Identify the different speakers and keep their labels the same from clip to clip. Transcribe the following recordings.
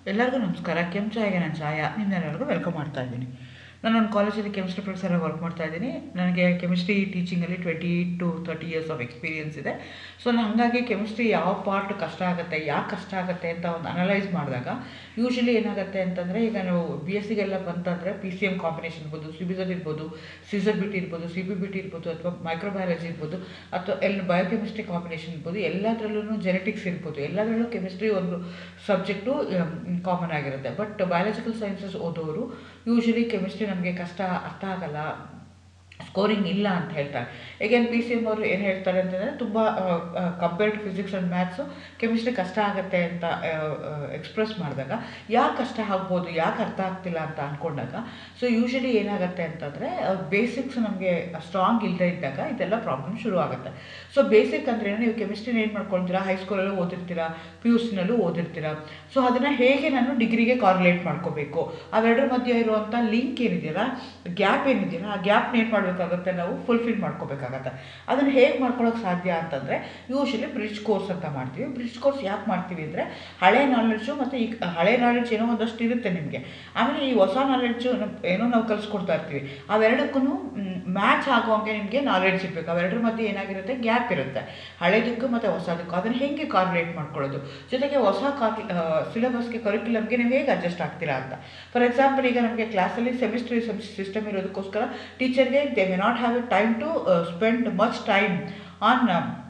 Speaker 1: ಎಲ್ಲರಿಗೂ ನಮಸ್ಕಾರ ಕೆಮ್ ಚಾಯ್ಗೆ ನಾನು ಛಾಯಾ ನಿಮ್ಮೆಲ್ಲರಿಗೂ ವೆಲ್ಕಮ್ ಮಾಡ್ತಾ ಇದ್ದೀನಿ ನಾನು ಒಂದು ಕಾಲೇಜಲ್ಲಿ ಕೆಮಿಸ್ಟ್ರಿ ಪ್ರೊಫೆಸರಾಗಿ ವರ್ಕ್ ಮಾಡ್ತಾ ಇದ್ದೀನಿ ನನಗೆ ಕೆಮಿಸ್ಟ್ರಿ ಟೀಚಿಂಗಲ್ಲಿ twenty to thirty years of experience ಇದೆ ಸೊ ನಾನು ಹಾಗಾಗಿ ಕೆಮಿಸ್ಟ್ರಿ ಯಾವ ಪಾರ್ಟ್ ಕಷ್ಟ ಆಗುತ್ತೆ ಯಾಕೆ ಕಷ್ಟ ಆಗುತ್ತೆ ಅಂತ ಒಂದು ಅನಲೈಸ್ ಮಾಡಿದಾಗ ಯೂಶಲಿ ಏನಾಗುತ್ತೆ ಅಂತಂದರೆ ಈಗ ನಾವು ಬಿ ಎಸ್ ಸಿಗೆಲ್ಲ ಬಂತಂದರೆ ಪಿ ಸಿ ಎಮ್ ಕಾಂಬಿನೇಷನ್ ಇರ್ಬೋದು ಸಿಬಿಸಲ್ ಇರ್ಬೋದು ಸಿಸರ್ ಬಿಟಿ ಇರ್ಬೋದು ಸಿ ಬಿ ಬಿಟಿ ಇರ್ಬೋದು ಅಥವಾ ಮೈಕ್ರೋಬಯಾಲಜಿ ಇರ್ಬೋದು ಅಥವಾ ಎಲ್ಲ ಬಯೋಕೆಮಿಸ್ಟ್ರಿ ಕಾಂಬಿನೇಷನ್ ಇರ್ಬೋದು ಎಲ್ಲದರಲ್ಲೂ ಜೆನೆಟಿಕ್ಸ್ ಇರ್ಬೋದು ಎಲ್ಲದರಲ್ಲೂ ಕೆಮಿಸ್ಟ್ರಿ ಒಂದು ಸಬ್ಜೆಕ್ಟು ಕಾಮನ್ ಆಗಿರುತ್ತೆ ಬಟ್ ಬಯಾಲಜಿಕಲ್ ಸೈನ್ಸಸ್ ಓದೋರು ಯೂಶಲಿ ಕೆಮಿಸ್ಟ್ರಿ ನಮಗೆ ಕಷ್ಟ ಅರ್ಥ ಆಗಲ್ಲ ಸ್ಕೋರಿಂಗ್ ಇಲ್ಲ ಅಂತ ಹೇಳ್ತಾರೆ ಈಗೇನು ಪಿ ಸಿ ಎಮ್ ಅವರು ಏನು ಹೇಳ್ತಾರೆ ಅಂತಂದರೆ ತುಂಬ compared physics and maths chemistry ಕಷ್ಟ ಆಗುತ್ತೆ ಅಂತ ಎಕ್ಸ್ಪ್ರೆಸ್ ಮಾಡಿದಾಗ ಯಾಕೆ ಕಷ್ಟ ಆಗ್ಬೋದು ಯಾಕೆ ಅರ್ಥ ಆಗ್ತಿಲ್ಲ ಅಂತ ಅಂದ್ಕೊಂಡಾಗ ಸೊ ಯೂಶಲಿ ಏನಾಗುತ್ತೆ ಅಂತಂದರೆ ಬೇಸಿಕ್ಸ್ ನಮಗೆ ಸ್ಟ್ರಾಂಗ್ ಇಲ್ಲದೆ ಇದ್ದಾಗ ಇದೆಲ್ಲ ಪ್ರಾಬ್ಲಮ್ ಶುರು ಆಗುತ್ತೆ ಸೊ ಬೇಸಿಕ್ ಅಂದರೆ ನೀವು ಕೆಮಿಸ್ಟ್ರಿನ ಏನು ಮಾಡ್ಕೊಳ್ತೀರಾ ಹೈಸ್ಕೂಲಲ್ಲೂ ಓದಿರ್ತೀರಾ ಪಿ ಯು ಸಿನಲ್ಲೂ ಓದಿರ್ತೀರಾ ಸೊ ಅದನ್ನು ಹೇಗೆ ನಾನು ಡಿಗ್ರಿಗೆ ಕಾರ್ಯುಲೇಟ್ ಮಾಡ್ಕೋಬೇಕು ಅವೆರಡರ ಮಧ್ಯೆ ಇರುವಂಥ ಲಿಂಕ್ ಏನಿದೆಯಲ್ಲ ಗ್ಯಾಪ್ ಏನಿದೆಯಲ್ಲ ಆ ಗ್ಯಾಪ್ನ ಏನು ಮಾಡಬೇಕಾಗುತ್ತೆ ನಾವು ಫುಲ್ಫಿಲ್ ಮಾಡ್ಕೋಬೇಕಾಗತ್ತೆ ಅದನ್ನು ಹೇಗೆ ಮಾಡ್ಕೊಳ್ಳೋಕೆ ಸಾಧ್ಯ ಅಂತಂದರೆ ಯೂಶಲಿ ಬ್ರಿಡ್ಜ್ ಕೋರ್ಸ್ ಅಂತ ಮಾಡ್ತೀವಿ ಬ್ರಿಡ್ಜ್ ಕೋರ್ಸ್ ಯಾಕೆ ಮಾಡ್ತೀವಿ ಅಂದರೆ ಹಳೆ ನಾಲೆಡ್ಜು ಮತ್ತು ಈ ಹಳೆ ನಾಲೆಡ್ಜ್ ಏನೋ ಒಂದಷ್ಟು ಇರುತ್ತೆ ನಿಮಗೆ ಆಮೇಲೆ ಈ ಹೊಸ ನಾಲೆಡ್ಜು ಏನೋ ನಾವು ಕಲಿಸ್ಕೊಡ್ತಾ ಇರ್ತೀವಿ ಅವೆರಡಕ್ಕೂ ಮ್ಯಾಚ್ ಆಗೋಂಗೆ ನಿಮಗೆ ನಾಲೆಡ್ಜ್ ಇರಬೇಕು ಅವೆರಡರ ಮಧ್ಯೆ ಏನಾಗಿರುತ್ತೆ ಗ್ಯಾಪ್ ಇರುತ್ತೆ ಹಳೆದಕ್ಕೂ ಮತ್ತು ಹೊಸದಕ್ಕೂ ಅದನ್ನು ಹೇಗೆ ಕಾರ್ಯುಲೇಟ್ ಮಾಡ್ಕೊಳ್ಳೋದು ಜೊತೆಗೆ ಹೊಸ ಕಾರ್ಯು ಸಿಲೆಬಸ್ಗೆ ಕರಿಕ್ಯುಲಮ್ಗೆ ನೀವು ಹೇಗೆ ಅಡ್ಜಸ್ಟ್ ಆಗ್ತೀರಾ ಅಂತ ಫಾರ್ ಎಕ್ಸಾಂಪಲ್ ಈಗ ನಮಗೆ ಕ್ಲಾಸಲ್ಲಿ ಸೆಮಿಸ್ಟ್ರಿ ಸಿಸ್ಟಮ್ ಇರೋದಕ್ಕೋಸ್ಕರ ಟೀಚರ್ಗೆ they may not have a time to spend much time on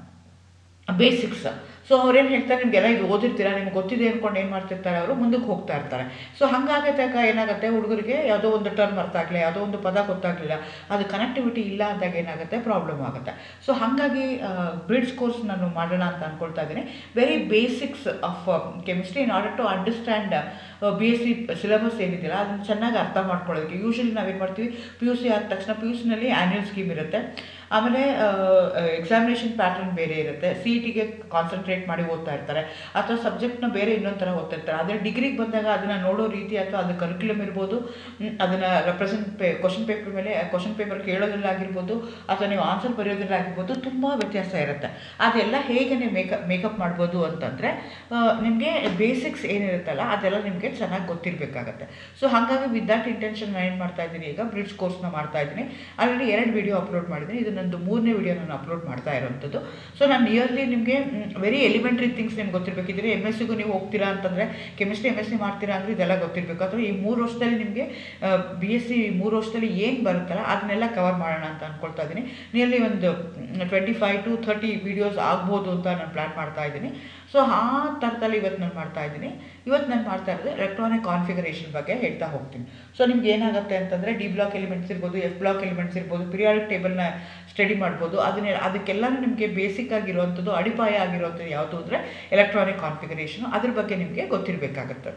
Speaker 1: basics so ಅವ್ರೇನು ಹೇಳ್ತಾರೆ ನಿಮಗೆಲ್ಲ ಇದು ಓದಿರ್ತೀರಾ ನಿಮ್ಗೆ ಗೊತ್ತಿದೆ ಅಂದ್ಕೊಂಡು ಏನು ಮಾಡ್ತಿರ್ತಾರೆ ಅವರು ಮುಂದಕ್ಕೆ ಹೋಗ್ತಾ ಇರ್ತಾರೆ ಸೊ ಹಾಗಾಗತ್ತಾಗ ಏನಾಗುತ್ತೆ ಹುಡುಗರಿಗೆ ಯಾವುದೋ ಒಂದು ಟರ್ಮ್ ಅರ್ಥ ಆಗಲಿ ಯಾವುದೋ ಒಂದು ಪದ ಗೊತ್ತಾಗಲಿಲ್ಲ ಅದು ಕನೆಕ್ಟಿವಿಟಿ ಇಲ್ಲ ಅಂದಾಗ ಏನಾಗುತ್ತೆ ಪ್ರಾಬ್ಲಮ್ ಆಗುತ್ತೆ ಸೊ ಹಾಗಾಗಿ ಬ್ರಿಡ್ಜ್ ಕೋರ್ಸ್ ನಾನು ಮಾಡೋಣ ಅಂತ ಅಂದ್ಕೊಳ್ತಾ ಇದ್ದೀನಿ very basics of chemistry in order to understand B S C syllabus ಏನಿದೆಯಲ್ಲ ಅದನ್ನು ಚೆನ್ನಾಗಿ ಅರ್ಥ ಮಾಡ್ಕೊಳ್ಳೋದಕ್ಕೆ ಯೂಶಲಿ ನಾವೇನು ಮಾಡ್ತೀವಿ ಪಿ ಯು ಸಿ ಆದ ತಕ್ಷಣ ಪಿ ಯು ಸಿನಲ್ಲಿ ಆ್ಯನ್ಯಲ್ ಸ್ಕೀಮ್ ಇರುತ್ತೆ ಆಮೇಲೆ ಎಕ್ಸಾಮಿನೇಷನ್ ಪ್ಯಾಟರ್ನ್ ಬೇರೆ ಇರುತ್ತೆ ಸಿ ಇ ಟಿಗೆ ಕಾನ್ಸಂಟ್ರೇಟ್ ಮಾಡಿ ಓದ್ತಾ ಇರ್ತಾರೆ ಅಥವಾ ಸಬ್ಜೆಕ್ಟ್ನ ಬೇರೆ ಇನ್ನೊಂದು ಥರ ಓದ್ತಾ ಇರ್ತಾರೆ ಆದರೆ ಡಿಗ್ರಿಗೆ ಬಂದಾಗ ಅದನ್ನು ನೋಡೋ ರೀತಿ ಅಥವಾ ಅದು ಕರಿಕ್ಯುಲಮ್ ಇರ್ಬೋದು ಅದನ್ನು ರೆಪ್ರೆಸೆಂಟ್ ಪೇ ಕ್ವಶನ್ ಪೇಪರ್ ಮೇಲೆ ಕ್ವಶನ್ ಪೇಪರ್ ಕೇಳೋದ್ರಲ್ಲಾಗಿರ್ಬೋದು ಅಥವಾ ನೀವು ಆನ್ಸರ್ ಬರೆಯೋದ್ರಲ್ಲಾಗಿರ್ಬೋದು ತುಂಬ ವ್ಯತ್ಯಾಸ ಇರುತ್ತೆ ಅದೆಲ್ಲ ಹೇಗೆ ನೀವು ಮೇಕಪ್ ಮೇಕಪ್ ಮಾಡ್ಬೋದು ಅಂತಂದರೆ ನಿಮಗೆ ಬೇಸಿಕ್ಸ್ ಏನಿರುತ್ತಲ್ಲ ಅದೆಲ್ಲ ನಿಮಗೆ ಚೆನ್ನಾಗಿ ಗೊತ್ತಿರಬೇಕಾಗತ್ತೆ ಸೊ ಹಾಗಾಗಿ ವಿತ್ ದಟ್ ಇಂಟೆನ್ಷನ್ ನಾನು ಏನು ಮಾಡ್ತಾ ಇದ್ದೀನಿ ಈಗ ಬ್ರಿಡ್ಜ್ ಕೋರ್ಸ್ನ ಮಾಡ್ತಾ ಇದ್ದೀನಿ ಆಲ್ರೆಡಿ ಎರಡು ವಿಡಿಯೋ ಅಪ್ಲೋಡ್ ಮಾಡಿದ್ದೀನಿ ಇದು ನಂದು ಮೂರನೇ ವಿಡಿಯೋ ನಾನು ಅಪ್ಲೋಡ್ ಮಾಡ್ತಾ ಇರೋವಂಥದ್ದು ಸೊ ನಾನು ನಿಯರ್ಲಿ ನಿಮಗೆ ವೆರಿ ಎಲಿಮೆಂಟ್ರಿ ಥಿಂಗ್ಸ್ ನಿಮ್ಗೆ ಗೊತ್ತಿರಬೇಕಿದ್ರೆ ಎಮ್ ಎಸ್ ಸಿಗೂ ನೀವು ಹೋಗ್ತೀರಾ ಅಂತಂದರೆ ಕೆಮಿಸ್ಟ್ರಿ ಎಮ್ ಎಸ್ ಸಿ ಮಾಡ್ತೀರಾ ಅಂದರೆ ಇದೆಲ್ಲ ಗೊತ್ತಿರಬೇಕು ಅಥವಾ ಈ ಮೂರು ವರ್ಷದಲ್ಲಿ ನಿಮಗೆ ಬಿ ಎಸ್ ಸಿ ಮೂರು ವರ್ಷದಲ್ಲಿ ಏನು ಬರುತ್ತಲ್ಲ ಅದನ್ನೆಲ್ಲ ಕವರ್ ಮಾಡೋಣ ಅಂತ ಅಂದ್ಕೊಳ್ತಾ ಇದ್ದೀನಿ ನಿಯರ್ಲಿ ಒಂದು twenty five to thirty videos ಆಗ್ಬೋದು ಅಂತ ನಾನು ಪ್ಲ್ಯಾನ್ ಮಾಡ್ತಾ ಇದ್ದೀನಿ ಸೊ ಆ ಥರದಲ್ಲಿ ಇವತ್ತು ನಾನು ಮಾಡ್ತಾ ಇದ್ದೀನಿ ಇವತ್ತು ನಾನು ಮಾಡ್ತಾ ಇರೋದು ಎಲೆಕ್ಟ್ರಾನಿಕ್ ಕಾನ್ಫಿಗರೇಷನ್ ಬಗ್ಗೆ ಹೇಳ್ತಾ ಹೋಗ್ತೀನಿ ಸೊ ನಿಮ್ಗೆ ಏನಾಗುತ್ತೆ ಅಂತಂದರೆ ಡಿ ಬ್ಲಾಕ್ ಎಲಿಮೆಂಟ್ಸ್ ಇರ್ಬೋದು ಎಫ್ ಬ್ಲಾಕ್ ಎಲಿಮೆಂಟ್ಸ್ ಇರ್ಬೋದು ಪಿರಿಯಾಡಿಕ್ ಟೇಬಲ್ನ ಸ್ಟಡಿ ಮಾಡ್ಬೋದು ಅದನ್ನ ಅದಕ್ಕೆಲ್ಲನೂ ನಿಮಗೆ ಬೇಸಿಕ್ ಆಗಿರುವಂಥದ್ದು ಅಡಿಪಾಯ ಆಗಿರುವಂಥದ್ದು ಯಾವುದು ಅಂದರೆ ಎಲೆಕ್ಟ್ರಾನಿಕ್ ಕಾನ್ಫಿಗರೇಷನು ಅದ್ರ ಬಗ್ಗೆ ನಿಮಗೆ ಗೊತ್ತಿರಬೇಕಾಗತ್ತೆ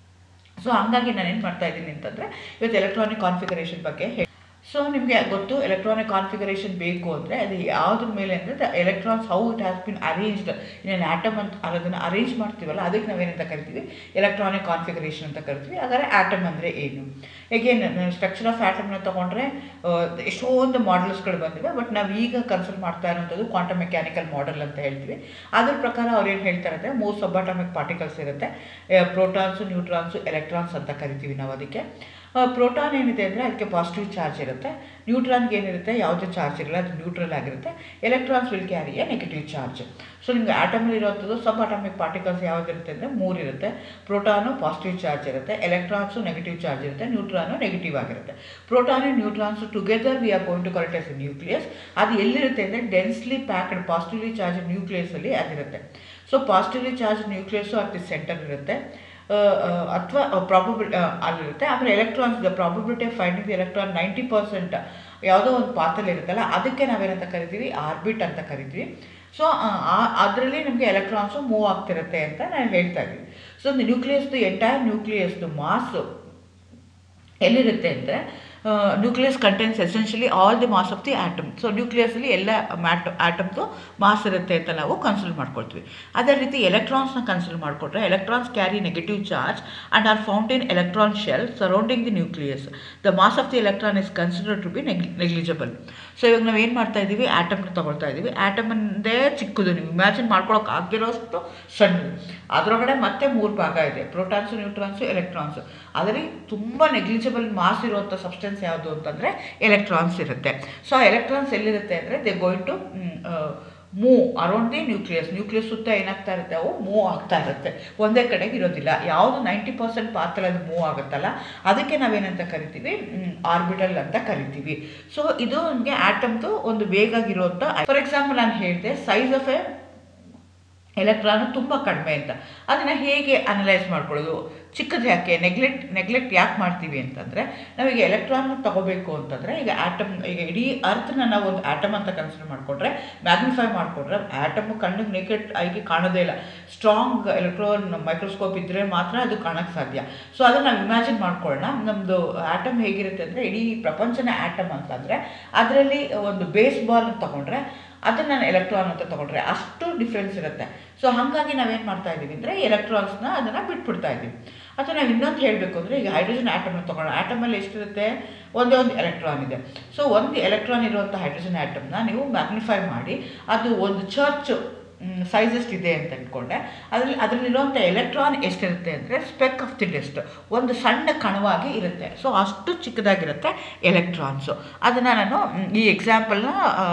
Speaker 1: ಸೊ ಹಂಗಾಗಿ ನಾನು ಏನು ಮಾಡ್ತಾ ಇದ್ದೀನಿ ಅಂತಂದರೆ ಇವತ್ತು ಎಲೆಕ್ಟ್ರಾನಿಕ್ ಕಾನ್ಫಿಗರೇಷನ್ ಬಗ್ಗೆ ಹೇಳಿ ಸೊ ನಿಮಗೆ ಗೊತ್ತು ಎಲೆಕ್ಟ್ರಾನಿಕ್ ಕಾನ್ಫಿಗರೇಷನ್ ಬೇಕು ಅಂದರೆ ಅದು ಯಾವುದ್ರ ಮೇಲೆ ಅಂದರೆ the electrons how it has been arranged ಇನ್ನೇನು ಆಟಮ್ ಅಂತ ಅದನ್ನು ಅರೇಂಜ್ ಮಾಡ್ತೀವಲ್ಲ ಅದಕ್ಕೆ ನಾವೇನಂತ ಕರಿತೀವಿ ಎಲೆಕ್ಟ್ರಾನಿಕ್ ಕಾನ್ಫಿಗರೇಷನ್ ಅಂತ ಕರಿತೀವಿ ಹಾಗಾದರೆ ಆಟಮ್ ಅಂದರೆ ಏನು ಹೇಗೇನು ಸ್ಟ್ರಕ್ಚರ್ ಆಫ್ ಆಟಮ್ನ ತೊಗೊಂಡ್ರೆ ಎಷ್ಟೊಂದು ಮಾಡಲ್ಸ್ಗಳು ಬಂದಿವೆ ಬಟ್ ನಾವು ಈಗ ಕನ್ಸಲ್ಟ್ ಮಾಡ್ತಾ ಇರೋಂಥದ್ದು ಕ್ವಾಂಟಮ್ ಮೆಕ್ಯಾನಿಕಲ್ ಮಾಡೆಲ್ ಅಂತ ಹೇಳ್ತೀವಿ ಅದ್ರ ಪ್ರಕಾರ ಅವ್ರು ಏನು ಹೇಳ್ತಾರೆ ಅಂದರೆ ಮೂರು ಸಬ್ಬಾಟಮಿಕ್ ಪಾರ್ಟಿಕಲ್ಸ್ ಇರುತ್ತೆ ಪ್ರೋಟಾನ್ಸು ನ್ಯೂಟ್ರಾನ್ಸು ಎಲೆಕ್ಟ್ರಾನ್ಸ್ ಅಂತ ಕರಿತೀವಿ ನಾವು ಅದಕ್ಕೆ ಪ್ರೋಟಾನ್ ಏನಿದೆ ಅಂದರೆ ಅದಕ್ಕೆ ಪಾಸಿಟಿವ್ ಚಾರ್ಜ್ ಇರುತ್ತೆ ನ್ಯೂಟ್ರಾನ್ಗೆ ಏನಿರುತ್ತೆ ಯಾವುದೇ ಚಾರ್ಜ್ ಇರಲ್ಲ ಅದು ನ್ಯೂಟ್ರಲ್ ಆಗಿರುತ್ತೆ electrons will carry a negative charge so ನಿಮಗೆ ಆಟಮಲ್ಲಿ ಇರೋಂಥದ್ದು ಸಬ್ ಅಟಾಮಿಕ್ ಪಾರ್ಟಿಕಲ್ಸ್ ಯಾವುದಿರುತ್ತೆ ಅಂದರೆ ಮೂರು ಇರುತ್ತೆ ಪ್ರೋಟಾನು ಪಾಸಿಟಿವ್ ಚಾರ್ಜ್ ಇರುತ್ತೆ ಎಲೆಕ್ಟ್ರಾನ್ಸು ನೆಗೆಟಿವ್ ಚಾರ್ಜ್ ಇರುತ್ತೆ ನ್ಯೂಟ್ರಾನು ನೆಗೆಟಿವ್ ಆಗಿರುತ್ತೆ proton and neutrons together we are going to collect as nucleus ಅದು ಎಲ್ಲಿರುತ್ತೆ ಅಂದರೆ ಡೆನ್ಸ್ಲಿ ಪ್ಯಾಕ್ಡ್ ಪಾಸಿಟಿವ್ಲಿ ಚಾರ್ಜ್ ನ್ಯೂಕ್ಲಿಯಸಲ್ಲಿ ಅದಿರುತ್ತೆ so positively charge nucleus at the center ಇರುತ್ತೆ ಅಥವಾ ಪ್ರಾಬಬಿಲ್ ಅಲ್ಲಿರುತ್ತೆ ಆಮೇಲೆ electrons the probability of finding the electron ninety percent ಯಾವುದೋ ಒಂದು ಪಾತಲ್ಲಿ ಇರುತ್ತಲ್ಲ ಅದಕ್ಕೆ ನಾವೇನಂತ ಕರಿತೀವಿ ಆರ್ಬಿಟ್ ಅಂತ ಕರಿತೀವಿ ಸೊ ಅದರಲ್ಲಿ ನಮಗೆ ಎಲೆಕ್ಟ್ರಾನ್ಸು ಮೂವ್ ಆಗ್ತಿರುತ್ತೆ ಅಂತ ನಾನು ಹೇಳ್ತಾ ಇದ್ದೀವಿ ಸೊ ನ್ಯೂಕ್ಲಿಯಸ್ದು ಎಂಟೈರ್ ನ್ಯೂಕ್ಲಿಯಸ್ದು ಮಾಸು ಎಲ್ಲಿರುತ್ತೆ ಅಂದರೆ nucleus contains essentially all the mass of the atom so ನ್ಯೂಕ್ಲಿಯಸಲ್ಲಿ ಎಲ್ಲ ಮ್ಯಾಟ್ ಆಟಮ್ದು ಮಾಸ್ ಇರುತ್ತೆ ಅಂತ ನಾವು ಕನ್ಸಿಡರ್ ಮಾಡ್ಕೊಳ್ತೀವಿ ಅದೇ ರೀತಿ ಎಲೆಕ್ಟ್ರಾನ್ಸ್ನ ಕನ್ಸಿಡರ್ ಮಾಡಿಕೊಟ್ರೆ electrons carry negative charge and are found in electron shell surrounding the nucleus the mass of the electron is considered to be negligible so ಇವಾಗ ನಾವು ಏನು ಮಾಡ್ತಾ ಇದ್ದೀವಿ ಆಟಮ್ನ ತೊಗೊಳ್ತಾ ಇದ್ದೀವಿ ಆಟಮ್ ಒಂದೇ ಚಿಕ್ಕದು ನೀವು ಇಮ್ಯಾಜಿನ್ ಮಾಡ್ಕೊಳಕ್ಕೆ ಆಗಿರೋಷ್ಟು ಸಣ್ಣದು ಅದರೊಳಗಡೆ ಮತ್ತೆ ಮೂರು ಭಾಗ ಇದೆ ಪ್ರೋಟಾನ್ಸು ನ್ಯೂಟ್ರಾನ್ಸು ಎಲೆಕ್ಟ್ರಾನ್ಸು ಅದರಲ್ಲಿ ತುಂಬ ನೆಗ್ಲಿಜಿಬಲ್ ಮಾಸ್ ಇರುವಂಥ ಸಬ್ಸ್ಟೆನ್ಸ್ ಯಾವುದು ಅಂತಂದರೆ ಎಲೆಕ್ಟ್ರಾನ್ಸ್ ಇರುತ್ತೆ ಸೊ ಆ ಎಲೆಕ್ಟ್ರಾನ್ಸ್ ಎಲ್ಲಿರುತ್ತೆ ಅಂದರೆ they going to move around the nucleus nucleus ಸುತ್ತ ಏನಾಗ್ತಾ ಇರುತ್ತೆ ಅವು ಮೂವ್ ಆಗ್ತಾ ಇರುತ್ತೆ ಒಂದೇ ಕಡೆಗೆ ಇರೋದಿಲ್ಲ ಯಾವುದು ನೈಂಟಿ ಪರ್ಸೆಂಟ್ ಪಾತ್ರ ಅದು ಮೂವ್ ಆಗುತ್ತಲ್ಲ ಅದಕ್ಕೆ ನಾವೇನಂತ ಕರಿತೀವಿ ಆರ್ಬಿಟಲ್ ಅಂತ ಕರಿತೀವಿ ಸೊ ಇದು ನಮಗೆ ಆಟಮ್ದು ಒಂದು ವೇಗಾಗಿರುವಂಥ ಫಾರ್ ಎಕ್ಸಾಂಪಲ್ ನಾನು ಹೇಳಿದೆ ಸೈಜ್ ಆಫ್ ಎ ಎಲೆಕ್ಟ್ರಾನು ತುಂಬ ಕಡಿಮೆ ಅಂತ ಅದನ್ನು ಹೇಗೆ ಅನಲೈಸ್ ಮಾಡ್ಕೊಳ್ಳೋದು ಚಿಕ್ಕದು ಯಾಕೆ ನೆಗ್ಲೆಕ್ಟ್ ನೆಗ್ಲೆಕ್ಟ್ ಯಾಕೆ ಮಾಡ್ತೀವಿ ಅಂತಂದರೆ ನಾವೀಗ ಎಲೆಕ್ಟ್ರಾನ್ ತಗೋಬೇಕು ಅಂತಂದರೆ ಈಗ ಆಟಮ್ ಈಗ ಇಡೀ ಅರ್ಥನ ನಾವು ಒಂದು ಆಟಮ್ ಅಂತ ಕನ್ಸಿಡರ್ ಮಾಡಿಕೊಂಡ್ರೆ ಮ್ಯಾಗ್ನಿಫೈ ಮಾಡಿಕೊಂಡ್ರೆ ಆಟಮ್ ಕಣ್ಣಿಗೆ ನೆಗೆಟ್ ಆಗಿ ಕಾಣೋದೇ ಇಲ್ಲ ಸ್ಟ್ರಾಂಗ್ ಎಲೆಕ್ಟ್ರಾನ್ ಮೈಕ್ರೋಸ್ಕೋಪ್ ಇದ್ದರೆ ಮಾತ್ರ ಅದು ಕಾಣೋಕ್ಕೆ ಸಾಧ್ಯ ಸೊ ಅದನ್ನು ನಾವು ಇಮ್ಯಾಜಿನ್ ಮಾಡ್ಕೊಳ್ಳೋಣ ನಮ್ಮದು ಆಟಮ್ ಹೇಗಿರುತ್ತೆ ಅಂದರೆ ಇಡೀ ಪ್ರಪಂಚನ ಆಟಮ್ ಅಂತಂದರೆ ಅದರಲ್ಲಿ ಒಂದು ಬೇಸ್ ಬಾಲ್ ತಗೊಂಡ್ರೆ ಅದನ್ನು ನಾನು ಎಲೆಕ್ಟ್ರಾನ್ ಅಂತ ತೊಗೊಂಡ್ರೆ ಅಷ್ಟು ಡಿಫ್ರೆನ್ಸ್ ಇರುತ್ತೆ ಸೊ ಹಾಗಾಗಿ ನಾವೇನು ಮಾಡ್ತಾ ಇದ್ದೀವಿ ಅಂದರೆ ಎಲೆಕ್ಟ್ರಾನ್ಸ್ನ ಅದನ್ನು ಬಿಟ್ಬಿಡ್ತಾ ಇದ್ದೀವಿ ಅಥವಾ ನಾವು ಇನ್ನೊಂದು ಹೇಳಬೇಕು ಅಂದರೆ ಈಗ ಹೈಡ್ರೋಜನ್ ಆಟಮ್ನ ತೊಗೊಳ್ಳೋಣ ಆಟಮಲ್ಲಿ ಎಷ್ಟಿರುತ್ತೆ ಒಂದೇ ಒಂದು ಎಲೆಕ್ಟ್ರಾನ್ ಇದೆ ಸೊ ಒಂದು ಎಲೆಕ್ಟ್ರಾನ್ ಇರುವಂಥ ಹೈಡ್ರೋಜನ್ ಆಟಮ್ನ ನೀವು ಮ್ಯಾಗ್ನಿಫೈ ಮಾಡಿ ಅದು ಒಂದು ಚರ್ಚ್ ಸೈಜ್ ಎಷ್ಟಿದೆ ಅಂತ ಇಟ್ಕೊಂಡೆ ಅದರಲ್ಲಿ ಅದರಲ್ಲಿರುವಂಥ ಎಲೆಕ್ಟ್ರಾನ್ ಎಷ್ಟಿರುತ್ತೆ ಅಂದರೆ ಸ್ಪೆಕ್ ಆಫ್ ದಿ ಡೆಸ್ಟ್ ಒಂದು ಸಣ್ಣ ಕಣವಾಗಿ ಇರುತ್ತೆ ಸೊ ಅಷ್ಟು ಚಿಕ್ಕದಾಗಿರುತ್ತೆ ಎಲೆಕ್ಟ್ರಾನ್ಸು ಅದನ್ನು ನಾನು ಈ ಎಕ್ಸಾಂಪಲ್ನ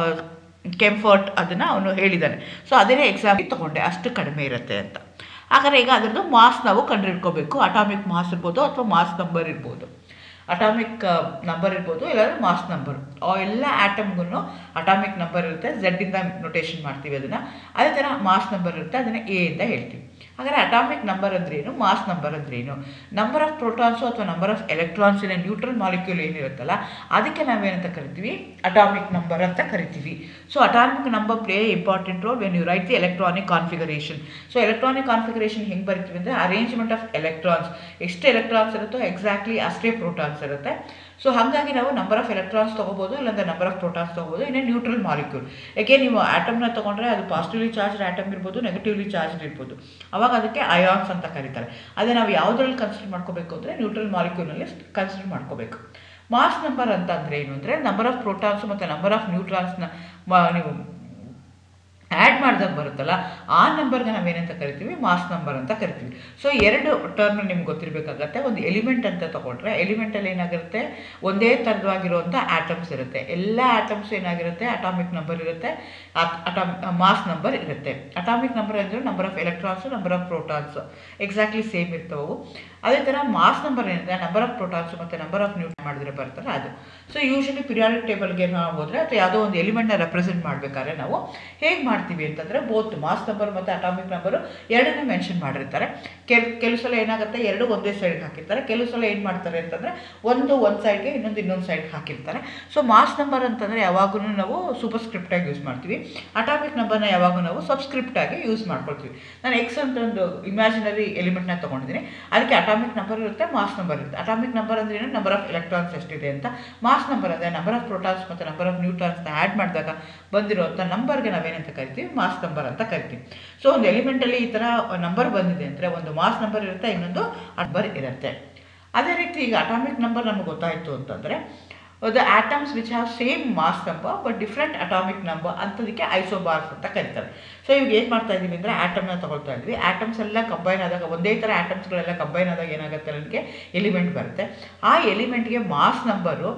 Speaker 1: ಕೆಂಫರ್ಟ್ ಅದನ್ನು ಅವನು ಹೇಳಿದ್ದಾನೆ ಸೊ ಅದನ್ನೇ ಎಕ್ಸಾಂಪಲ್ ತೊಗೊಂಡೆ ಅಷ್ಟು ಕಡಿಮೆ ಇರುತ್ತೆ ಅಂತ ಹಾಗಾದ್ರೆ ಈಗ ಅದರದ್ದು ಮಾಸ್ ನಾವು ಕಂಡುಹಿಡ್ಕೋಬೇಕು ಅಟಾಮಿಕ್ ಮಾಸ್ ಇರ್ಬೋದು ಅಥವಾ ಮಾಸ್ ನಂಬರ್ ಇರ್ಬೋದು ಅಟಾಮಿಕ್ ನಂಬರ್ ಇರ್ಬೋದು ಇಲ್ಲಾಂದ್ರೆ ಮಾಸ್ ನಂಬರ್ ಎಲ್ಲ ಆಟಮ್ಗೂ ಅಟಾಮಿಕ್ ನಂಬರ್ ಇರುತ್ತೆ ಝಡ್ಡಿಂದ ನೊಟೇಷನ್ ಮಾಡ್ತೀವಿ ಅದನ್ನು ಅದೇ ಥರ ಮಾಸ್ ನಂಬರ್ ಇರುತ್ತೆ ಅದನ್ನು ಎ ಅಂತ ಹೇಳ್ತೀವಿ ಹಾಗಾದರೆ ಅಟಾಮಿಕ್ ನಂಬರ್ ಅಂದ್ರೇನು ಮಾಸ್ ನಂಬರ್ ಅಂದ್ರೇನು ನಂಬರ್ ಆಫ್ ಪ್ರೋಟಾನ್ಸು ಅಥವಾ ನಂಬರ್ ಆಫ್ ಎಲೆಕ್ಟ್ರಾನ್ಸಿನ ನ್ಯೂಟ್ರಲ್ ಮಾಲಿಕ್ಯೂಲ್ ಏನಿರುತ್ತಲ್ಲ ಅದಕ್ಕೆ ನಾವೇನಂತ ಕರಿತೀವಿ ಅಟಾಮಿಕ್ ನಂಬರ್ ಅಂತ ಕರಿತೀವಿ so atomic number play important role when you write the electronic configuration so electronic configuration ಹೆಂಗೆ ಬರಿತೀವಿ ಅಂದರೆ ಅರೇಂಜ್ಮೆಂಟ್ ಆಫ್ ಎಲೆಕ್ಟ್ರಾನ್ಸ್ ಎಷ್ಟು ಎಲೆಕ್ಟ್ರಾನ್ಸ್ ಇರುತ್ತೋ ಎಕ್ಸಾಕ್ಟ್ಲಿ ಅಷ್ಟೇ ಪ್ರೋಟಾನ್ಸ್ ಇರುತ್ತೆ ಸೊ ಹಾಗಾಗಿ ನಾವು ನಂಬರ್ ಆಫ್ ಎಲೆಕ್ಟ್ರಾನ್ಸ್ ತೊಗೋಬೋದು ಇಲ್ಲಾಂದ್ರೆ ನಂಬರ್ ಆಫ್ ಪ್ರೋಟಾನ್ಸ್ ತೊಗೋಬೋದು ಇನ್ನೇ ನ್ಯೂಟ್ರಲ್ ಮಾಲಿಕ್ಯೂಲ್ ಯಾಕೆ ನೀವು ಆಟಮ್ನ ತೊಗೊಂಡ್ರೆ ಅದು ಪಾಸಿಟಿವ್ಲಿ ಚಾರ್ಜ್ ಆಟಮ್ ಇರ್ಬೋದು ನೆಗೆಟಿವ್ಲಿ ಚಾರ್ಜ್ ಇರ್ಬೋದು ಅವಾಗ ಅದಕ್ಕೆ ಅಯಾನ್ಸ್ ಅಂತ ಕರೀತಾರೆ ಅದೇ ನಾವು ಯಾವುದ್ರಲ್ಲಿ ಕನ್ಸಿಡರ್ ಮಾಡ್ಕೋಬೇಕು ಅಂದರೆ ನ್ಯೂಟ್ರಲ್ ಮಾಲಿಕ್ಯೂಲ್ನಲ್ಲಿ ಕನ್ಸಿಡರ್ ಮಾಡ್ಕೋಬೇಕು ಮಾಸ್ ನಂಬರ್ ಅಂತ ಅಂದರೆ ಏನು ಅಂದರೆ ನಂಬರ್ ಆಫ್ ಪ್ರೋಟಾನ್ಸ್ ಮತ್ತು ನಂಬರ್ ಆಫ್ ನ್ಯೂಟ್ರಾನ್ಸ್ನ ನೀವು ಆ್ಯಡ್ ಮಾಡಿದಾಗ ಬರುತ್ತಲ್ಲ ಆ ನಂಬರ್ಗೆ ನಾವೇನಂತ ಕರಿತೀವಿ ಮಾಸ್ ನಂಬರ್ ಅಂತ ಕರಿತೀವಿ ಸೊ ಎರಡು ಟರ್ಮ್ ನಿಮ್ಗೆ ಗೊತ್ತಿರಬೇಕಾಗತ್ತೆ ಒಂದು ಎಲಿಮೆಂಟ್ ಅಂತ ತಗೊಂಡ್ರೆ ಎಲಿಮೆಂಟಲ್ಲಿ ಏನಾಗಿರುತ್ತೆ ಒಂದೇ ಥರದವಾಗಿರುವಂಥ ಆಟಮ್ಸ್ ಇರುತ್ತೆ ಎಲ್ಲ ಆಟಮ್ಸ್ ಏನಾಗಿರುತ್ತೆ ಅಟಾಮಿಕ್ ನಂಬರ್ ಇರುತ್ತೆ ಅಟಾಮ್ ಮಾಸ್ ನಂಬರ್ ಇರುತ್ತೆ ಅಟಾಮಿಕ್ ನಂಬರ್ ಅಂದರೆ number of electrons number of protons exactly same ಇರ್ತವೆ ಅದೇ ಥರ ಮಾಸ್ ನಂಬರ್ ಏನಿದೆ ನಂಬರ್ ಆಫ್ ಪ್ರೋಟಾನ್ಸ್ ಮತ್ತು ನಂಬರ್ ಆಫ್ ನ್ಯೂಟ್ರನ್ ಮಾಡಿದ್ರೆ ಬರ್ತಲ್ಲ ಅದು ಸೊ ಯೂಶಲಿ ಪಿರಿಯಾಡಿಕ್ ಟೇಬಲ್ಗೆ ನಾವು ಹೋದರೆ ಅಥವಾ ಯಾವುದೋ ಒಂದು ಎಲಿಮೆಂಟ್ನ ರೆಪ್ರೆಸೆಂಟ್ ಮಾಡಬೇಕಾದ್ರೆ ನಾವು ಹೇಗೆ ಮಾಡ್ತೀವಿ ಅಂತಂದರೆ ಬೋತ್ ಮಾಸ್ ನಂಬರ್ ಮತ್ತು ಅಟಾಮಿಕ್ ನಂಬರು ಎರಡನ್ನೂ ಮೆನ್ಷನ್ ಮಾಡಿರ್ತಾರೆ ಕೆಲ್ ಕೆಲವು ಸಲ ಏನಾಗುತ್ತೆ ಎರಡು ಒಂದೇ ಸೈಡ್ಗೆ ಹಾಕಿರ್ತಾರೆ ಕೆಲವು ಸಲ ಏನು ಮಾಡ್ತಾರೆ ಅಂತಂದರೆ ಒಂದು ಒಂದು ಸೈಡ್ಗೆ ಇನ್ನೊಂದು ಇನ್ನೊಂದು ಸೈಡ್ಗೆ ಹಾಕಿರ್ತಾರೆ ಸೊ ಮಾಸ್ ನಂಬರ್ ಅಂತಂದರೆ ಯಾವಾಗೂ ನಾವು ಸೂಪರ್ ಸ್ಕ್ರಿಪ್ಟಾಗಿ ಯೂಸ್ ಮಾಡ್ತೀವಿ ಅಟಾಮಿಕ್ ನಂಬರ್ನ ಯಾವಾಗೂ ನಾವು ಸಬ್ಸ್ಕ್ರಿಪ್ಟಾಗಿ ಯೂಸ್ ಮಾಡ್ಕೊಳ್ತೀವಿ ನಾನು ಎಕ್ಸ್ ಅಂತ ಒಂದು ಇಮ್ಯಾಜಿನರಿ ಎಲಿಮೆಂಟ್ನ ತೊಗೊಂಡಿದ್ದೀನಿ ಅದಕ್ಕೆ ಅಟಾಮಿಕ್ ನಂಬರ್ ಇರುತ್ತೆ ಮಾಸ್ ನಂಬರ್ ಇರುತ್ತೆ ಅಟಾಮಿಕ್ ನಂಬರ್ ಅಂದರೆ ಏನು ನಂಬರ್ ಆಫ್ ಎಲೆಕ್ಟ್ರಾನ್ಸ್ ಎಷ್ಟಿದೆ ಅಂತ ಮಾಸ್ ನಂಬರ್ ಅಂದರೆ ನಂಬರ್ ಆಫ್ ಪ್ರೋಟಾನ್ಸ್ ಮತ್ತು ನಂಬರ್ ಆಫ್ ನ್ಯೂಟ್ರಾನ್ಸ್ನ ಆ್ಯಡ್ ಮಾಡಿದಾಗ ಬಂದಿರುವಂಥ ನಂಬರ್ಗೆ ನಾವೇನಂತ ಕರಿತೀವಿ ಮಾಸ್ ನಂಬರ್ ಅಂತ ಕರಿತೀವಿ ಸೊ ಒಂದು ಎಲಿಮೆಂಟಲ್ಲಿ ಈ ಥರ ನಂಬರ್ ಬಂದಿದೆ ಅಂದರೆ ಒಂದು ಮಾಸ್ ನಂಬರ್ ಇರುತ್ತೆ ಇನ್ನೊಂದು ನಂಬರ್ ಇರುತ್ತೆ ಅದೇ ರೀತಿ ಈಗ ಅಟಾಮಿಕ್ ನಂಬರ್ ನಮಗೆ ಗೊತ್ತಾಯಿತು ಅಂತಂದರೆ the atoms which have same mass number but different atomic number ಅಂಥದಕ್ಕೆ ಐಸೋಬಾರ್ಸ್ ಅಂತ ಕರೀತಾರೆ ಸೊ ಇವಾಗ ಏನು ಮಾಡ್ತಾ ಇದ್ದೀವಿ ಅಂದರೆ ಆಟಮ್ನ ತೊಗೊಳ್ತಾ ಇದ್ವಿ ಆಟಮ್ಸ್ ಎಲ್ಲ ಕಂಬೈನ್ ಆದಾಗ ಒಂದೇ ಥರ ಆಟಮ್ಸ್ಗಳೆಲ್ಲ ಕಂಬೈನ್ ಆದಾಗ ಏನಾಗುತ್ತೆ ನನಗೆ ಎಲಿಮೆಂಟ್ ಬರುತ್ತೆ ಆ ಎಲಿಮೆಂಟ್ಗೆ ಮಾಸ್ ನಂಬರು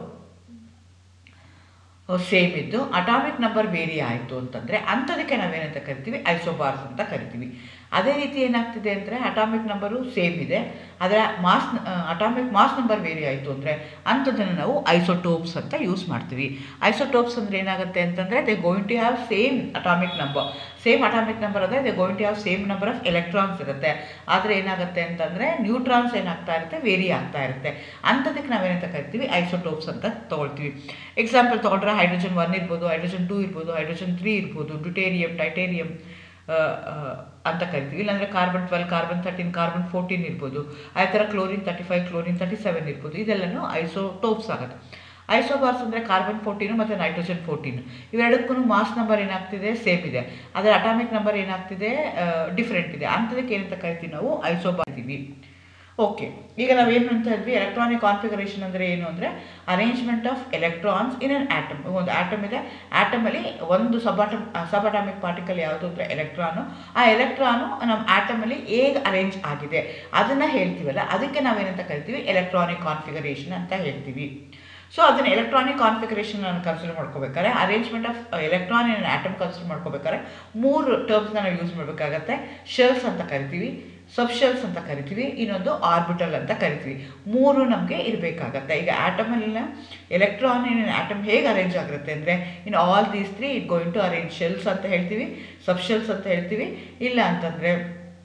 Speaker 1: ಸೇಮ್ ಇದ್ದು ಅಟಾಮಿಕ್ ನಂಬರ್ ವೇರಿ ಆಯಿತು ಅಂತಂದರೆ ಅಂಥದಕ್ಕೆ ನಾವೇನಂತ ಕರಿತೀವಿ ಐಸೋಬಾರ್ಸ್ ಅಂತ ಕರಿತೀವಿ ಅದೇ ರೀತಿ ಏನಾಗ್ತಿದೆ ಅಂದರೆ ಅಟಾಮಿಕ್ ನಂಬರು ಸೇಮ್ ಇದೆ ಅದರ mass atomic mass number vary ಆಯಿತು ಅಂದರೆ ಅಂಥದ್ದನ್ನು ನಾವು ಐಸೋಟೋಪ್ಸ್ ಅಂತ ಯೂಸ್ ಮಾಡ್ತೀವಿ ಐಸೋಟೋಪ್ಸ್ ಅಂದರೆ ಏನಾಗುತ್ತೆ ಅಂತಂದರೆ they going to have same atomic number same atomic number ಅಂದರೆ they going to have same number of electrons ಇರುತ್ತೆ ಆದರೆ ಏನಾಗುತ್ತೆ ಅಂತಂದರೆ ನ್ಯೂಟ್ರಾನ್ಸ್ ಏನಾಗ್ತಾ ಇರುತ್ತೆ ವೇರಿ ಆಗ್ತಾ ಇರುತ್ತೆ ಅಂಥದಕ್ಕೆ ನಾವೇನಂತ ಕರಿತೀವಿ ಐಸೋಟೋಪ್ಸ್ ಅಂತ ತೊಗೊಳ್ತೀವಿ ಎಕ್ಸಾಂಪಲ್ ತೊಗೊಂಡ್ರೆ ಹೈಡ್ರೋಜನ್ ಒನ್ ಇರ್ಬೋದು ಹೈಡ್ರೋಜನ್ ಟೂ ಇರ್ಬೋದು ಹೈಡ್ರೋಜನ್ ತ್ರೀ ಇರ್ಬೋದು ಡ್ಯುಟೇರಿಯಂ ಟೈಟೇರಿಯಂ ಅಂತ ಕರಿತೀವಿ ಇಲ್ಲಾಂದರೆ carbon twelve carbon thirteen carbon fourteen ಇರ್ಬೋದು ಅದೇ ಥರ chlorine thirty five chlorine thirty seven ಇರ್ಬೋದು ಇದೆಲ್ಲನೂ ಐಸೋಟೋಪ್ಸ್ ಆಗುತ್ತೆ ಐಸೋಬಾರ್ಸ್ ಅಂದರೆ ಕಾರ್ಬನ್ ಫೋರ್ಟೀನು ಮತ್ತು ನೈಟ್ರೋಜನ್ ಫೋರ್ಟೀನು ಇವೆರಡಕ್ಕೂ ಮಾಸ್ ನಂಬರ್ ಏನಾಗ್ತಿದೆ ಸೇಮ್ ಇದೆ ಆದರೆ ಅಟಾಮಿಕ್ ನಂಬರ್ ಏನಾಗ್ತಿದೆ ಡಿಫ್ರೆಂಟ್ ಇದೆ ಅಂಥದಕ್ಕೆ ಏನಂತ ಕರಿತೀವಿ ನಾವು ಐಸೋಬಾರ್ ಇದ್ದೀವಿ ಓಕೆ ಈಗ ನಾವೇನು ಅಂತ ಇದ್ವಿ ಎಲೆಕ್ಟ್ರಾನಿಕ್ ಕಾನ್ಫಿಗರೇಷನ್ ಅಂದರೆ ಏನು ಅಂದರೆ arrangement of electrons in an atom ಒಂದು ಆಟಮ್ ಇದೆ ಆಟಮಲ್ಲಿ ಒಂದು ಸಬಾಟಮ್ ಸಬಾಟಮಿಕ್ ಪಾರ್ಟಿಕಲ್ ಯಾವುದು ಅಂದರೆ ಎಲೆಕ್ಟ್ರಾನು ಆ ಎಲೆಕ್ಟ್ರಾನು ನಮ್ಮ ಆಟಮಲ್ಲಿ ಹೇಗೆ ಅರೇಂಜ್ ಆಗಿದೆ ಅದನ್ನು ಹೇಳ್ತೀವಲ್ಲ ಅದಕ್ಕೆ ನಾವೇನಂತ ಕರಿತೀವಿ ಎಲೆಕ್ಟ್ರಾನಿಕ್ ಕಾನ್ಫಿಗರೇಷನ್ ಅಂತ ಹೇಳ್ತೀವಿ ಸೊ ಅದನ್ನ ಎಲೆಕ್ಟ್ರಾನಿಕ್ ಕಾನ್ಫಿಗರೇಷನ್ ನಾನು ಕನ್ಸಿಡರ್ ಮಾಡ್ಕೋಬೇಕಾದ್ರೆ arrangement of electron in atom consider ಮಾಡ್ಕೋಬೇಕಾದ್ರೆ ಮೂರು ಟರ್ಮ್ಸ್ನ ನಾವು ಯೂಸ್ ಮಾಡಬೇಕಾಗತ್ತೆ ಶೆಲ್ಸ್ ಅಂತ ಕರಿತೀವಿ ಸಬ್ಶೆಲ್ಸ್ ಅಂತ ಕರಿತೀವಿ ಇನ್ನೊಂದು ಆರ್ಬಿಟಲ್ ಅಂತ ಕರಿತೀವಿ ಮೂರು ನಮಗೆ ಇರಬೇಕಾಗತ್ತೆ ಈಗ ಆಟಮಲ್ಲಿನ ಎಲೆಕ್ಟ್ರಾನ್ ಇನ್ ಆಟಮ್ ಹೇಗೆ ಅರೇಂಜ್ ಆಗಿರುತ್ತೆ ಅಂದರೆ in all these three it going to arrange shells ಅಂತ ಹೇಳ್ತೀವಿ ಸಬ್ಶೆಲ್ಸ್ ಅಂತ ಹೇಳ್ತೀವಿ ಇಲ್ಲ ಅಂತಂದರೆ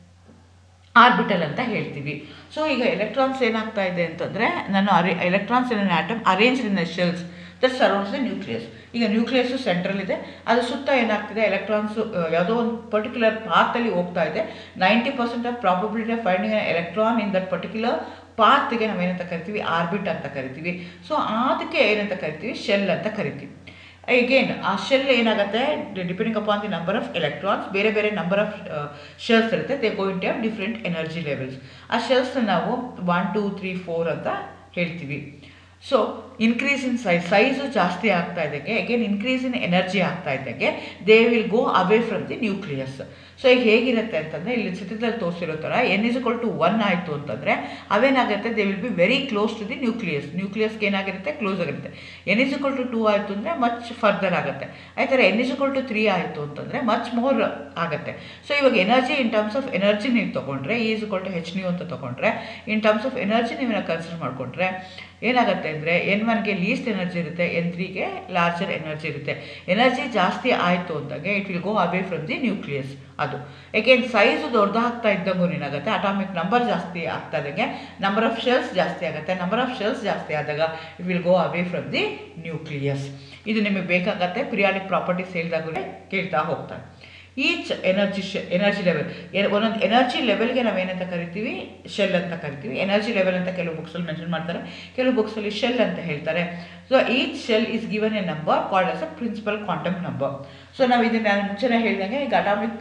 Speaker 1: ಆರ್ಬಿಟಲ್ ಅಂತ ಹೇಳ್ತೀವಿ ಸೊ ಈಗ ಎಲೆಕ್ಟ್ರಾನ್ಸ್ ಏನಾಗ್ತಾ ಇದೆ ಅಂತಂದರೆ ನಾನು are electrons in atom arrange in shells that surrounds the nucleus ಈಗ ನ್ಯೂಕ್ಲಿಯಸ್ಸು ಸೆಂಟ್ರಲ್ ಇದೆ ಅದು ಸುತ್ತ ಏನಾಗ್ತಿದೆ ಎಲೆಕ್ಟ್ರಾನ್ಸು ಯಾವುದೋ ಒಂದು ಪರ್ಟಿಕ್ಯುಲರ್ ಪಾತಲ್ಲಿ ಹೋಗ್ತಾ ಇದೆ ninety percent of probability of finding electron in that particular ಪಾತ್ಗೆ ನಾವೇನಂತ ಕರಿತೀವಿ ಆರ್ಬಿಟ್ ಅಂತ ಕರಿತೀವಿ ಸೊ ಅದಕ್ಕೆ ಏನಂತ ಕರಿತೀವಿ ಶೆಲ್ ಅಂತ ಕರಿತೀವಿ ಅಗೇನ್ ಆ ಶೆಲ್ ಏನಾಗುತ್ತೆ depending upon the number of electrons ಬೇರೆ ಬೇರೆ ನಂಬರ್ ಆಫ್ ಶೆಲ್ಸ್ ಇರುತ್ತೆ they going to have different energy levels ಆ ಶೆಲ್ಸ್ನ ನಾವು ಒನ್ ಟೂ ತ್ರೀ ಫೋರ್ ಅಂತ ಹೇಳ್ತೀವಿ so increase in size size ಜಾಸ್ತಿ ಆಗ್ತಾ ಇದ್ದಂಗೆ ಅಗೇನ್ ಇನ್ಕ್ರೀಸ್ ಇನ್ ಎನರ್ಜಿ ಆಗ್ತಾ ಇದ್ದಂಗೆ they will go away from the nucleus so ಈಗ ಹೇಗಿರುತ್ತೆ ಅಂತಂದರೆ ಇಲ್ಲಿ ಚಿತ್ರದಲ್ಲಿ ತೋರಿಸಿರೋ ಥರ N is equal to one ಆಯಿತು ಅಂತಂದರೆ ಅವೇನಾಗುತ್ತೆ they will be very close to the nucleus ನ್ಯೂಕ್ಲಿಯಸ್ಗೆ ಏನಾಗಿರುತ್ತೆ ಕ್ಲೋಸ್ ಆಗಿರುತ್ತೆ N is equal to two ಆಯಿತು ಅಂದರೆ ಮಚ್ ಫರ್ದರ್ ಆಗುತ್ತೆ ಆಯ್ತಾರೆ N is equal to three ಆಯಿತು ಅಂತಂದರೆ ಮಚ್ ಮೋರ್ ಆಗುತ್ತೆ ಸೊ ಇವಾಗ energy in terms of energy ನೀವು ತೊಗೊಂಡ್ರೆ is equal to H nu ಅಂತ ತೊಗೊಂಡ್ರೆ ಇನ್ ಟರ್ಮ್ಸ್ ಆಫ್ ಎನರ್ಜಿ ನೀವು ಕನ್ಸಿಡರ್ ಮಾಡಿಕೊಂಡ್ರೆ ಏನಾಗುತ್ತೆ ಅಂದರೆ ಎನ್ ಒನ್ಗೆ ಲೀಸ್ಟ್ ಎನರ್ಜಿ ಇರುತ್ತೆ ಎನ್ ತ್ರೀಗೆ ಲಾರ್ಜರ್ ಎನರ್ಜಿ ಇರುತ್ತೆ ಎನರ್ಜಿ ಜಾಸ್ತಿ ಆಯಿತು ಅಂದಾಗ it will go away from the nucleus ಅದು ಏಕೆನ್ ಸೈಜು ದೊಡ್ಡದಾಗ್ತಾ ಇದ್ದಂಗೂ ಏನಾಗುತ್ತೆ ಅಟಾಮಿಕ್ ನಂಬರ್ ಜಾಸ್ತಿ ಆಗ್ತಾ ಇದ್ದಂಗೆ ನಂಬರ್ ಆಫ್ ಶೆಲ್ಸ್ ಜಾಸ್ತಿ ಆಗುತ್ತೆ ನಂಬರ್ ಆಫ್ ಶೆಲ್ಸ್ ಜಾಸ್ತಿ ಆದಾಗ it will go away from the nucleus ಇದು ನಿಮಗೆ ಬೇಕಾಗತ್ತೆ ಪಿರಿಯಾಡಿಕ್ ಪ್ರಾಪರ್ಟೀಸ್ ಹೇಳಿದಾಗಲೇ ಕೇಳ್ತಾ ಹೋಗ್ತಾರೆ ಈಚ್ ಎನರ್ಜಿ ಶೆ ಎನರ್ಜಿ ಲೆವೆಲ್ ಒಂದೊಂದು ಎನರ್ಜಿ ಲೆವೆಲ್ಗೆ ನಾವೇನಂತ ಕರಿತೀವಿ ಶೆಲ್ ಅಂತ ಕರಿತೀವಿ ಎನರ್ಜಿ ಲೆವೆಲ್ ಅಂತ ಕೆಲವು ಬುಕ್ಸಲ್ಲಿ ಮೆನ್ಷನ್ ಮಾಡ್ತಾರೆ ಕೆಲವು ಬುಕ್ಸಲ್ಲಿ ಶೆಲ್ ಅಂತ ಹೇಳ್ತಾರೆ so each shell is given a number called as a principal quantum number so ನಾವು ಇದನ್ನು ನಾನು ಮುಂಚೆನೇ ಹೇಳಿದಂಗೆ ಈಗ ಅಟಾಮಿಕ್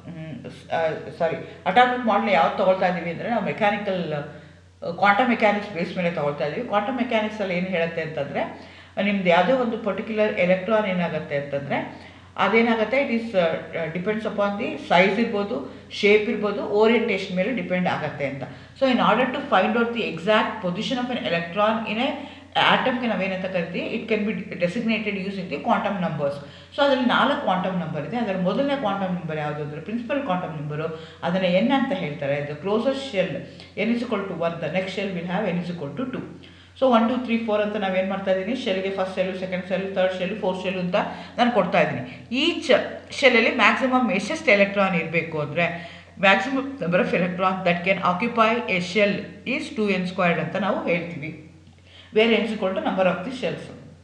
Speaker 1: ಸಾರಿ ಅಟಾಮಿಕ್ ಮಾಡಲ್ ಯಾವ್ದು ತೊಗೊಳ್ತಾ ಇದ್ದೀವಿ ಅಂದರೆ ನಾವು ಮೆಕ್ಯಾನಿಕಲ್ ಕ್ವಾಂಟಮ್ ಮೆಕ್ಯಾನಿಕ್ಸ್ ಬೇಸ್ ಮೇಲೆ ತೊಗೊಳ್ತಾ ಇದ್ದೀವಿ ಕ್ವಾಂಟಮ್ ಮೆಕ್ಯಾನಿಕ್ಸಲ್ಲಿ ಏನು ಹೇಳುತ್ತೆ ಅಂತಂದರೆ ನಿಮ್ದು ಯಾವುದೋ ಒಂದು ಪರ್ಟಿಕ್ಯುಲರ್ ಎಲೆಕ್ಟ್ರಾನ್ ಏನಾಗುತ್ತೆ ಅಂತಂದರೆ ಅದೇನಾಗುತ್ತೆ it is depends upon the size ಇರ್ಬೋದು ಶೇಪ್ ಇರ್ಬೋದು ಓರಿಯಂಟೇಷನ್ ಮೇಲೆ ಡಿಪೆಂಡ್ ಆಗುತ್ತೆ ಅಂತ so in order to find out the exact position of an electron in a ಆಟಮ್ಗೆ ನಾವೇನಂತ ಕರಿತೀವಿ it can be designated using the quantum numbers so ಅದರಲ್ಲಿ ನಾಲ್ಕು ಕ್ವಾಂಟಮ್ ನಂಬರ್ ಇದೆ ಅದರ ಮೊದಲನೇ ಕ್ವಾಂಟಮ್ ನಂಬರ್ ಯಾವುದು ಅಂದರೆ ಪ್ರಿನ್ಸಿಪಲ್ ಕ್ವಾಂಟಮ್ ನಂಬರು ಅದನ್ನು ಎನ್ ಅಂತ ಹೇಳ್ತಾರೆ the closer shell N is equal to one the next shell will have N is equal to two so one two three four ಅಂತ ನಾವೇನು ಮಾಡ್ತಾ ಇದ್ದೀನಿ ಶೆಲ್ಗೆ first shell second shell third shell fourth shell ಅಂತ ನಾನು ಕೊಡ್ತಾ ಇದ್ದೀನಿ each ಶೆಲ್ಲಲ್ಲಿ ಮ್ಯಾಕ್ಸಿಮಮ್ ಎಷ್ಟೆಷ್ಟು ಎಲೆಕ್ಟ್ರಾನ್ ಇರಬೇಕು ಅಂದರೆ maximum number of electron that can occupy a shell is two N ಸ್ಕ್ವೈರ್ಡ್ ಅಂತ ನಾವು ಹೇಳ್ತೀವಿ ಬೇರೆ N is equal to number of the shells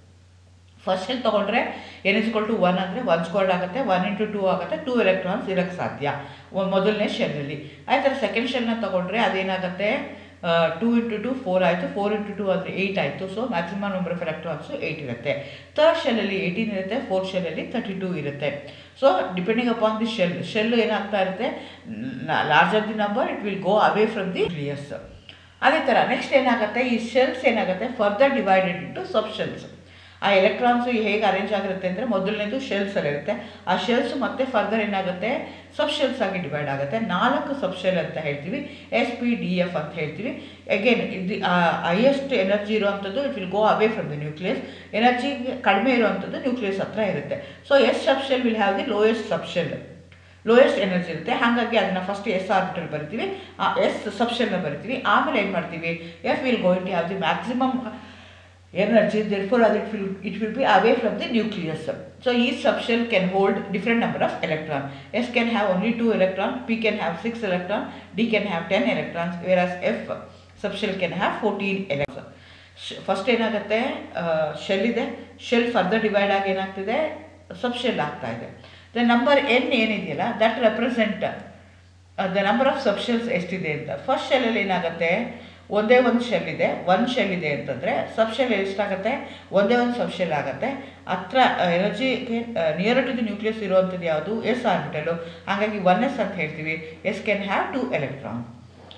Speaker 1: first shell ತೊಗೊಂಡ್ರೆ ಎನ್ ಇಸ್ಕೊಲ್ ಟು ಒನ್ ಅಂದರೆ ಒನ್ ಸ್ಕ್ವಾಡ್ ಆಗುತ್ತೆ ಒನ್ ಇಂಟು ಟೂ ಆಗುತ್ತೆ ಟೂ ಎಲೆಕ್ಟ್ರಾನ್ಸ್ ಇರೋಕ್ಕೆ ಸಾಧ್ಯ ಮೊದಲನೇ ಶೆಲ್ಲಲ್ಲಿ ಆಯ್ತು ಸೆಕೆಂಡ್ ಶೆಲ್ನ ತೊಗೊಂಡ್ರೆ ಅದೇನಾಗುತ್ತೆ ಟೂ ಇಂಟು ಟು ಫೋರ್ ಆಯಿತು ಫೋರ್ ಇಂಟು ಟು ಅಂದರೆ ಏಯ್ಟ್ ಆಯಿತು so maximum number of electrons eight ಇರುತ್ತೆ ತರ್ಡ್ ಶೆಲ್ಲಲ್ಲಿ ಏಯ್ಟೀನ್ ಇರುತ್ತೆ ಫೋರ್ತ್ ಶೆಲ್ಲಲ್ಲಿ ತರ್ಟಿ ಟೂ ಇರುತ್ತೆ so depending upon the shell shell ಏನಾಗ್ತಾ ಇರುತ್ತೆ larger the number it will go away from the nucleus ಅದೇ ಥರ ನೆಕ್ಸ್ಟ್ ಏನಾಗುತ್ತೆ ಈ ಶೆಲ್ಸ್ ಏನಾಗುತ್ತೆ further divided into subshells ಆ ಎಲೆಕ್ಟ್ರಾನ್ಸು ಹೇಗೆ ಅರೇಂಜ್ ಆಗಿರುತ್ತೆ ಅಂದರೆ ಮೊದಲನೇದು ಶೆಲ್ಸಲ್ಲಿ ಇರುತ್ತೆ ಆ ಶೆಲ್ಸ್ ಮತ್ತೆ ಫರ್ದರ್ ಏನಾಗುತ್ತೆ ಸಬ್ ಶೆಲ್ಸ್ ಆಗಿ ಡಿವೈಡ್ ಆಗುತ್ತೆ ನಾಲ್ಕು ಸಬ್ ಶೆಲ್ ಅಂತ ಹೇಳ್ತೀವಿ ಎಸ್ ಪಿ ಡಿ ಎಫ್ ಅಂತ ಹೇಳ್ತೀವಿ ಅಗೇನ್ ಇದು ಹೈಯೆಸ್ಟ್ ಎನರ್ಜಿ ಇರುವಂಥದ್ದು it will go away from the nucleus energy ಕಡಿಮೆ ಇರುವಂಥದ್ದು ನ್ಯೂಕ್ಲಿಯಸ್ ಹತ್ರ ಇರುತ್ತೆ so s sub shell will have the lowest sub shell lowest energy ಇರುತ್ತೆ ಹಾಗಾಗಿ ಅದನ್ನು ಫಸ್ಟ್ ಎಸ್ ಆರ್ಬಿಟಲ್ ಬರಿತೀವಿ ಆ ಎಸ್ ಸಬ್ಶೆಲ್ನ ಬರಿತೀವಿ ಆಮೇಲೆ ಏನು ಮಾಡ್ತೀವಿ f will going to have the maximum energy therefore as it will it will be away from the nucleus so each subshell can hold different number of electron s can have only two electron p can have six electron d can have 10 electrons whereas f subshell can have 14 electrons first ಏನಾಗುತ್ತೆ shell ಇದೆ shell further divide ಆಗಿ ಏನಾಗ್ತಿದೆ sub shell ಆಗ್ತಾ ಇದೆ the number n ಏನಿದೆಯಲ್ಲ that represent the number of subshells ಎಷ್ಟಿದೆ ಅಂತ first ಶೆಲ್ಲಲ್ಲಿ ಏನಾಗುತ್ತೆ ಒಂದೇ ಒಂದು ಶೆಲ್ ಇದೆ ಒಂದು ಶೆಲ್ ಇದೆ ಅಂತಂದರೆ ಸಬ್ ಶೆಲ್ ಎಷ್ಟಾಗುತ್ತೆ ಒಂದೇ ಒಂದು ಸಬ್ ಶೆಲ್ ಆಗುತ್ತೆ ಹತ್ರ ಎನರ್ಜಿಗೆ ನಿಯರ್ ಟು ದಿ ನ್ಯೂಕ್ಲಿಯಸ್ ಇರುವಂಥದ್ದು ಯಾವುದು ಎಸ್ ಆರ್ಬಿಟಲು ಹಾಗಾಗಿ ಒನ್ ಎಸ್ ಅಂತ ಹೇಳ್ತೀವಿ s can have two electron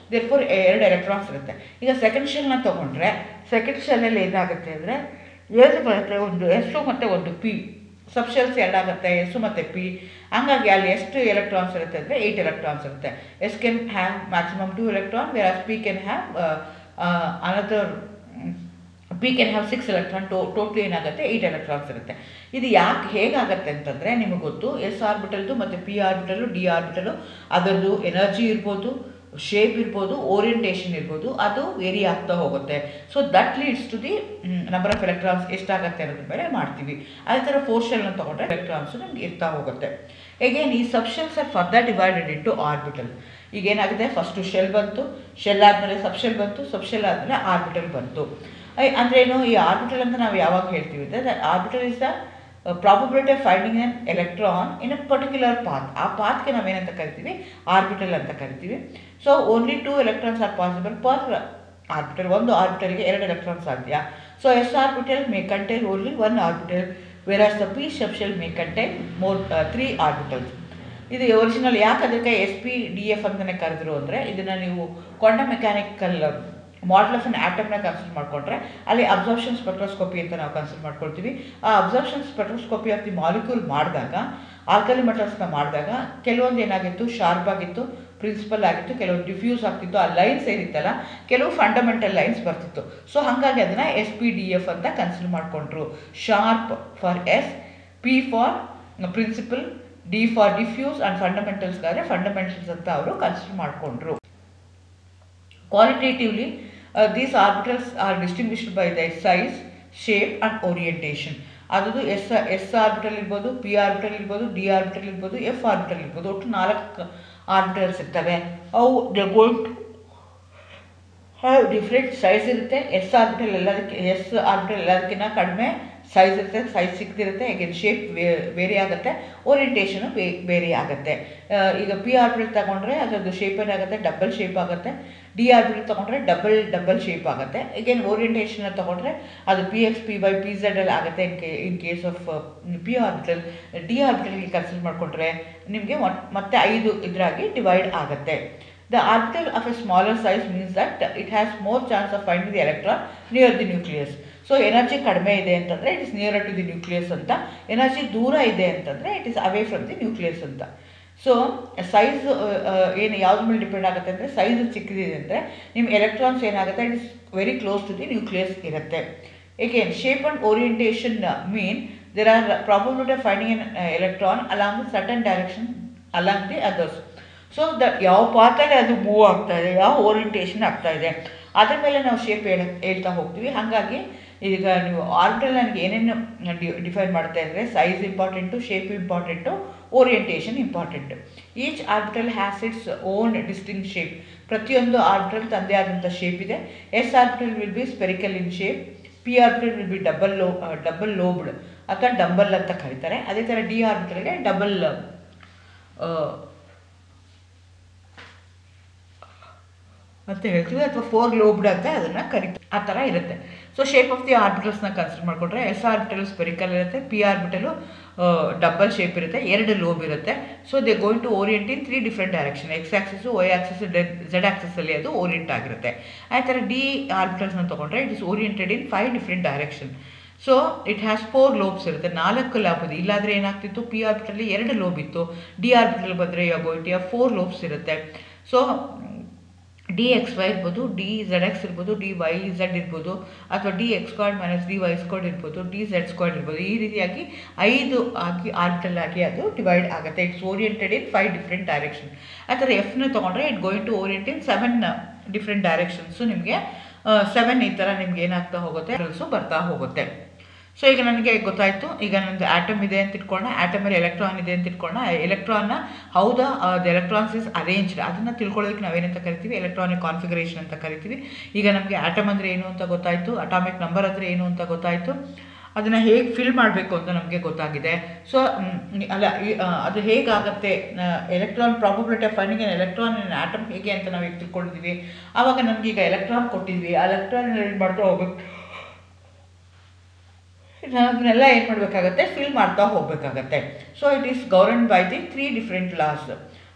Speaker 1: therefore ಎರಡು ಎಲೆಕ್ಟ್ರಾನ್ಸ್ ಇರುತ್ತೆ ಈಗ ಸೆಕೆಂಡ್ ಶೆಲ್ನ ತೊಗೊಂಡ್ರೆ ಸೆಕೆಂಡ್ ಶೆಲ್ಲಲ್ಲಿ ಏನಾಗುತ್ತೆ ಅಂದರೆ ಎರಡು ಬರುತ್ತೆ ಒಂದು ಎಸ್ಸು ಮತ್ತು ಒಂದು ಪಿ ಸಬ್ಶೆಲ್ಸ್ ಎರಡಾಗುತ್ತೆ ಎಸ್ಸು ಮತ್ತು ಪಿ ಹಂಗಾಗಿ ಅಲ್ಲಿ ಎಷ್ಟು ಎಲೆಕ್ಟ್ರಾನ್ಸ್ ಇರುತ್ತೆ ಅಂದರೆ ಏಯ್ಟ್ ಎಲೆಕ್ಟ್ರಾನ್ಸ್ ಇರುತ್ತೆ s can have maximum two electron where p can have another p can have six electron to totally ಏನಾಗುತ್ತೆ ಏಯ್ಟ್ ಎಲೆಕ್ಟ್ರಾನ್ಸ್ ಇರುತ್ತೆ ಇದು ಯಾಕೆ ಹೇಗಾಗುತ್ತೆ ಅಂತಂದರೆ ನಿಮಗೆ ಗೊತ್ತು ಎಸ್ ಆರ್ಬಿಟಲ್ದು ಮತ್ತು ಪಿ ಆರ್ಬಿಟಲು ಡಿ ಆರ್ಬಿಟಲು ಅದರದ್ದು ಎನರ್ಜಿ ಇರ್ಬೋದು ಶೇಪ್ ಇರ್ಬೋದು ಓರಿಯಂಟೇಷನ್ ಇರ್ಬೋದು ಅದು ವೇರಿ ಆಗ್ತಾ ಹೋಗುತ್ತೆ so that leads to the number of electrons ಎಷ್ಟಾಗುತ್ತೆ ಅನ್ನೋದ್ರ ಮೇಲೆ ಮಾಡ್ತೀವಿ ಅದೇ ಥರ ಫೋರ್ ಶೆಲ್ನ ತೊಗೊಂಡ್ರೆ ಎಲೆಕ್ಟ್ರಾನ್ಸ್ ನಮ್ಗೆ ಇರ್ತಾ ಹೋಗುತ್ತೆ ಎಗೇನ್ ಈ subshells are further divided into orbital ಈಗ ಏನಾಗಿದೆ ಫಸ್ಟು ಶೆಲ್ ಬಂತು ಶೆಲ್ ಆದಮೇಲೆ ಸಬ್ಶೆಲ್ ಬಂತು ಸಬ್ಶೆಲ್ ಆದಮೇಲೆ ಆರ್ಬಿಟಲ್ ಬಂತು ಅಂದರೆ ಏನು ಈ ಆರ್ಬಿಟಲ್ ಅಂತ ನಾವು ಯಾವಾಗ ಹೇಳ್ತೀವಿ ಅಂದರೆ orbital is the probability of finding an electron in a particular path ಆ ಪಾತ್ಗೆ ನಾವೇನಂತ ಕರಿತೀವಿ ಆರ್ಬಿಟಲ್ ಅಂತ ಕರಿತೀವಿ so only two electrons are possible per orbital ಒಂದು ಆರ್ಬಿಟಲ್ಗೆ ಎರಡು ಎಲೆಕ್ಟ್ರಾನ್ ಸಾಧ್ಯ so s orbital may contain only one orbital whereas the p subshell may contain more three orbitals ಇದು ಒರಿಜಿನಲ್ ಯಾಕೆ ಅದಕ್ಕೆ ಎಸ್ ಪಿ ಡಿ ಎಫ್ ಅಂತಲೇ ಕರೆದ್ರು ಅಂದರೆ ಇದನ್ನು ನೀವು quantum mechanical model of an ಆಟಮ್ನ ಕನ್ಸಿಡರ್ ಮಾಡಿಕೊಂಡ್ರೆ ಅಲ್ಲಿ ಅಬ್ಸರ್ಪ್ಷನ್ ಸ್ಪೆಕ್ಟ್ರೋಸ್ಕೋಪಿ ಅಂತ ನಾವು ಕನ್ಸಿಡರ್ ಮಾಡ್ಕೊಳ್ತೀವಿ ಆ absorption spectroscopy of the molecule ಮಾಡಿದಾಗ ಆಲ್ಕಲಿ ಮೆಟಲ್ಸ್ನ ಮಾಡಿದಾಗ ಕೆಲವೊಂದು ಏನಾಗಿತ್ತು ಶಾರ್ಪ್ ಆಗಿತ್ತು ಪ್ರಿನ್ಸಿಪಲ್ ಆಗಿತ್ತು ಕೆಲವೊಂದು ಡಿಫ್ಯೂಸ್ ಆಗ್ತಿತ್ತು ಆ ಲೈನ್ಸ್ ಏನಿತ್ತಲ್ಲ ಕೆಲವು ಫಂಡಮೆಂಟಲ್ ಲೈನ್ಸ್ ಬರ್ತಿತ್ತು ಸೊ ಹಾಗಾಗಿ ಅದನ್ನು ಎಸ್ ಪಿ ಡಿ ಎಫ್ ಅಂತ ಕನ್ಸಿಡರ್ ಮಾಡಿಕೊಂಡ್ರು sharp for s p for principal d for diffuse and ಫಂಡಮೆಂಟಲ್ಸ್ಗಾದ್ರೆ ಫಂಡಮೆಂಟಲ್ಸ್ ಅಂತ ಅವರು ಕನ್ಸಿಡರ್ ಮಾಡಿಕೊಂಡ್ರು qualitatively these orbitals are distinguished by the size shape and orientation ಅದು ಎಸ್ ಎಸ್ ಆರ್ಬಿಟಲ್ ಇರ್ಬೋದು p orbital ಇರ್ಬೋದು d orbital ಇರ್ಬೋದು f orbital ಇರ್ಬೋದು ಒಟ್ಟು ನಾಲ್ಕು ಆರ್ಬಿಟಲ್ಸ್ ಇರ್ತವೆ ಅವು the gold have different size ಇರುತ್ತೆ ಎಸ್ ಆರ್ಬಿಟಲ್ ಎಲ್ಲದಕ್ಕೆ ಎಸ್ ಆರ್ಬಿಟಲ್ ಎಲ್ಲದಕ್ಕಿಂತ ಕಡಿಮೆ ಸೈಜ್ ಇರುತ್ತೆ ಸೈಜ್ ಸಿಕ್ತಿರುತ್ತೆ ಈಗ ಶೇಪ್ ಬೇರೆ ಆಗುತ್ತೆ ಓರಿಯೆಂಟೇಷನು ಬೇ ಬೇರೆ ಆಗುತ್ತೆ ಈಗ ಪಿ ಆರ್ಬಿಟಲ್ ತಗೊಂಡ್ರೆ ಅದರದ್ದು ಶೇಪ್ ಏನಾಗುತ್ತೆ ಡಬಲ್ ಶೇಪ್ ಆಗುತ್ತೆ ಡಿ ಆರ್ಬಿಟಲ್ ತೊಗೊಂಡ್ರೆ ಡಬಲ್ ಡಬಲ್ ಶೇಪ್ ಆಗುತ್ತೆ ಈಗೇನು ಓರಿಯೆಂಟೇಷನ್ ತೊಗೊಂಡ್ರೆ ಅದು p X P Y p z ಅಲ್ಲಿ ಆಗುತ್ತೆ in k in case of p orbital d ಆರ್ಬಿಟಲ್ಗೆ ಕನ್ಸಿಡರ್ ಮಾಡಿಕೊಂಡ್ರೆ ನಿಮಗೆ ಮತ್ತೆ ಐದು ಇದರಾಗಿ ಡಿವೈಡ್ ಆಗುತ್ತೆ The orbital of a smaller size means that it has more chance of finding the electron near the nucleus. So energy ಕಡಿಮೆ ಇದೆ ಅಂತಂದರೆ it is near to the nucleus ಅಂತ ಎನರ್ಜಿ ದೂರ ಇದೆ ಅಂತಂದರೆ it is away from the nucleus ಅಂತ so size ಏನು ಯಾವ್ದ್ರ ಮೇಲೆ ಡಿಪೆಂಡ್ ಆಗುತ್ತೆ ಅಂದರೆ ಸೈಜ್ ಚಿಕ್ಕದಿದೆ ಅಂದರೆ ನಿಮ್ಮ ಎಲೆಕ್ಟ್ರಾನ್ಸ್ ಏನಾಗುತ್ತೆ it is very close to the nucleus ಇರುತ್ತೆ again shape and orientation mean there are probability of finding an electron along the certain direction along the others so the ಯಾವ ಪಾತಲ್ಲಿ ಅದು move ಆಗ್ತಾ ಇದೆ ಯಾವ ಓರಿಯೆಂಟೇಷನ್ ಆಗ್ತಾ ಇದೆ ಅದ್ರ ಮೇಲೆ ನಾವು ಶೇಪ್ ಹೇಳ ಹೇಳ್ತಾ ಹೋಗ್ತೀವಿ ಹಾಗಾಗಿ ಈಗ ನೀವು ಆರ್ಬಿಟಲ್ ನನಗೆ ಏನೇನು ಡಿ ಡಿಫೈನ್ ಮಾಡ್ತಾ ಇದ್ದರೆ size important shape important orientation important each orbital has its own distinct shape ಪ್ರತಿಯೊಂದು ಆರ್ಬಿಟಲ್ ತಂದೆ ಆದಂಥ ಶೇಪ್ ಇದೆ s orbital will be spherical in shape p orbital will be double low double lobed ಅಥವಾ double ಅಂತ ಕರೀತಾರೆ ಅದೇ ಥರ D ಆರ್ಬಿಟಲ್ಗೆ double ಅಂತ ಹೇಳ್ತೀವಿ ಅಥವಾ ಫೋರ್ ಲೋಬ್ಡ್ ಅಂತ ಅದನ್ನು ಕರಿತೀವಿ ಆ ಥರ ಇರುತ್ತೆ ಸೊ ಶೇಪ್ ಆಫ್ ದಿ ಆರ್ಬಿಟಲ್ಸ್ನ ಕನ್ಸಿಡರ್ ಮಾಡಿಕೊಂಡ್ರೆ ಎಸ್ ಆರ್ಬಿಟಲ್ ಸ್ಪೆರಿಕಲ್ ಇರುತ್ತೆ ಪಿ ಆರ್ಬಿಟಲು ಡಬಲ್ ಶೇಪ್ ಇರುತ್ತೆ ಎರಡು ಲೋಬ್ ಇರುತ್ತೆ so they going to orient in three different direction x axis y axis z ಆಕ್ಸಿಸಲ್ಲಿ ಅದು ಓರಿಯೆಂಟ್ ಆಗಿರುತ್ತೆ ಆ ಥರ ಡಿ ಆರ್ಬಿಟಲ್ಸ್ನ ತೊಗೊಂಡ್ರೆ it is oriented in five different direction so it has four lobes ಇರುತ್ತೆ ನಾಲ್ಕು ಲ್ಯಾಬ್ ಇದೆ ಇಲ್ಲಾಂದರೆ ಏನಾಗ್ತಿತ್ತು ಪಿ ಆರ್ಬಿಟಲ್ಲಿ ಎರಡು ಲೋಬ್ ಇತ್ತು ಡಿ ಆರ್ಬಿಟಲ್ ಬಂದರೆ ಗೋಯಿಟಿಯ ಫೋರ್ ಲೋಬ್ಸ್ ಇರುತ್ತೆ ಸೊ ಡಿ ಎಕ್ಸ್ ವೈ ಇರ್ಬೋದು ಡಿ ಝೆಡ್ ಎಕ್ಸ್ ಇರ್ಬೋದು ಡಿ ವೈ ಝೆಡ್ ಇರ್ಬೋದು ಅಥವಾ d x squared minus d y squared ಇರ್ಬೋದು ಡಿ ಝೆಡ್ ಸ್ಕ್ವಾಡ್ ಇರ್ಬೋದು ಈ ರೀತಿಯಾಗಿ ಐದು ಆಗಿ ಆರ್ಬಿಟಲ್ ಆಗಿ ಅದು ಡಿವೈಡ್ ಆಗುತ್ತೆ it's oriented in five different direction ಆ ಥರ ಎಫ್ನ ತೊಗೊಂಡ್ರೆ it going to orient in seven different directions ನಿಮಗೆ ಸೆವೆನ್ ಈ ಥರ ನಿಮ್ಗೆ ಏನಾಗ್ತಾ ಹೋಗುತ್ತೆ ಅದ್ರಲ್ಸು ಬರ್ತಾ ಹೋಗುತ್ತೆ ಸೊ ಈಗ ನನಗೆ ಗೊತ್ತಾಯಿತು ಈಗ ನನ್ನದು ಆಟಮ್ ಇದೆ ಅಂತ ಇಟ್ಕೊಳ್ಳೋಣ ಆಟಮಲ್ಲಿ ಎಲೆಕ್ಟ್ರಾನ್ ಇದೆ ಅಂತ ಇಟ್ಕೊಳ್ಳೋಣ ಎಲೆಕ್ಟ್ರಾನ್ನ ಹೌದಾ ದ ಎಲೆಕ್ಟ್ರಾನ್ಸ್ ಇಸ್ ಅರೇಂಜ್ಡ್ ಅದನ್ನು ತಿಳ್ಕೊಳ್ಳೋದಕ್ಕೆ ನಾವೇನಂತ ಕರಿತೀವಿ ಎಲೆಕ್ಟ್ರಾನಿಕ್ ಕಾನ್ಫಿಗರೇಷನ್ ಅಂತ ಕರಿತೀವಿ ಈಗ ನಮಗೆ ಆಟಮ್ ಅಂದರೆ ಏನು ಅಂತ ಗೊತ್ತಾಯಿತು ಅಟಾಮಿಕ್ ನಂಬರ್ ಅಂದರೆ ಏನು ಅಂತ ಗೊತ್ತಾಯಿತು ಅದನ್ನು ಹೇಗೆ ಫಿಲ್ ಮಾಡಬೇಕು ಅಂತ ನಮಗೆ ಗೊತ್ತಾಗಿದೆ ಸೊ ಅಲ್ಲ ಅದು ಹೇಗಾಗುತ್ತೆ electron probability of finding electron atom ಹೇಗೆ ಅಂತ ನಾವು ಈಗ ತಿಳ್ಕೊಂಡಿದ್ದೀವಿ ಆವಾಗ ನಮ್ಗೆ ಈಗ ಎಲೆಕ್ಟ್ರಾನ್ ಕೊಟ್ಟಿದ್ವಿ ಆ ಎಲೆಕ್ಟ್ರಾನ್ ಏನು ಮಾಡ್ತಾ ಹೋಗ್ಬೇಕು ನಾವು ಅದನ್ನೆಲ್ಲ ಏನು ಮಾಡಬೇಕಾಗತ್ತೆ ಫಿಲ್ ಮಾಡ್ತಾ ಹೋಗಬೇಕಾಗತ್ತೆ so it is governed by the three different laws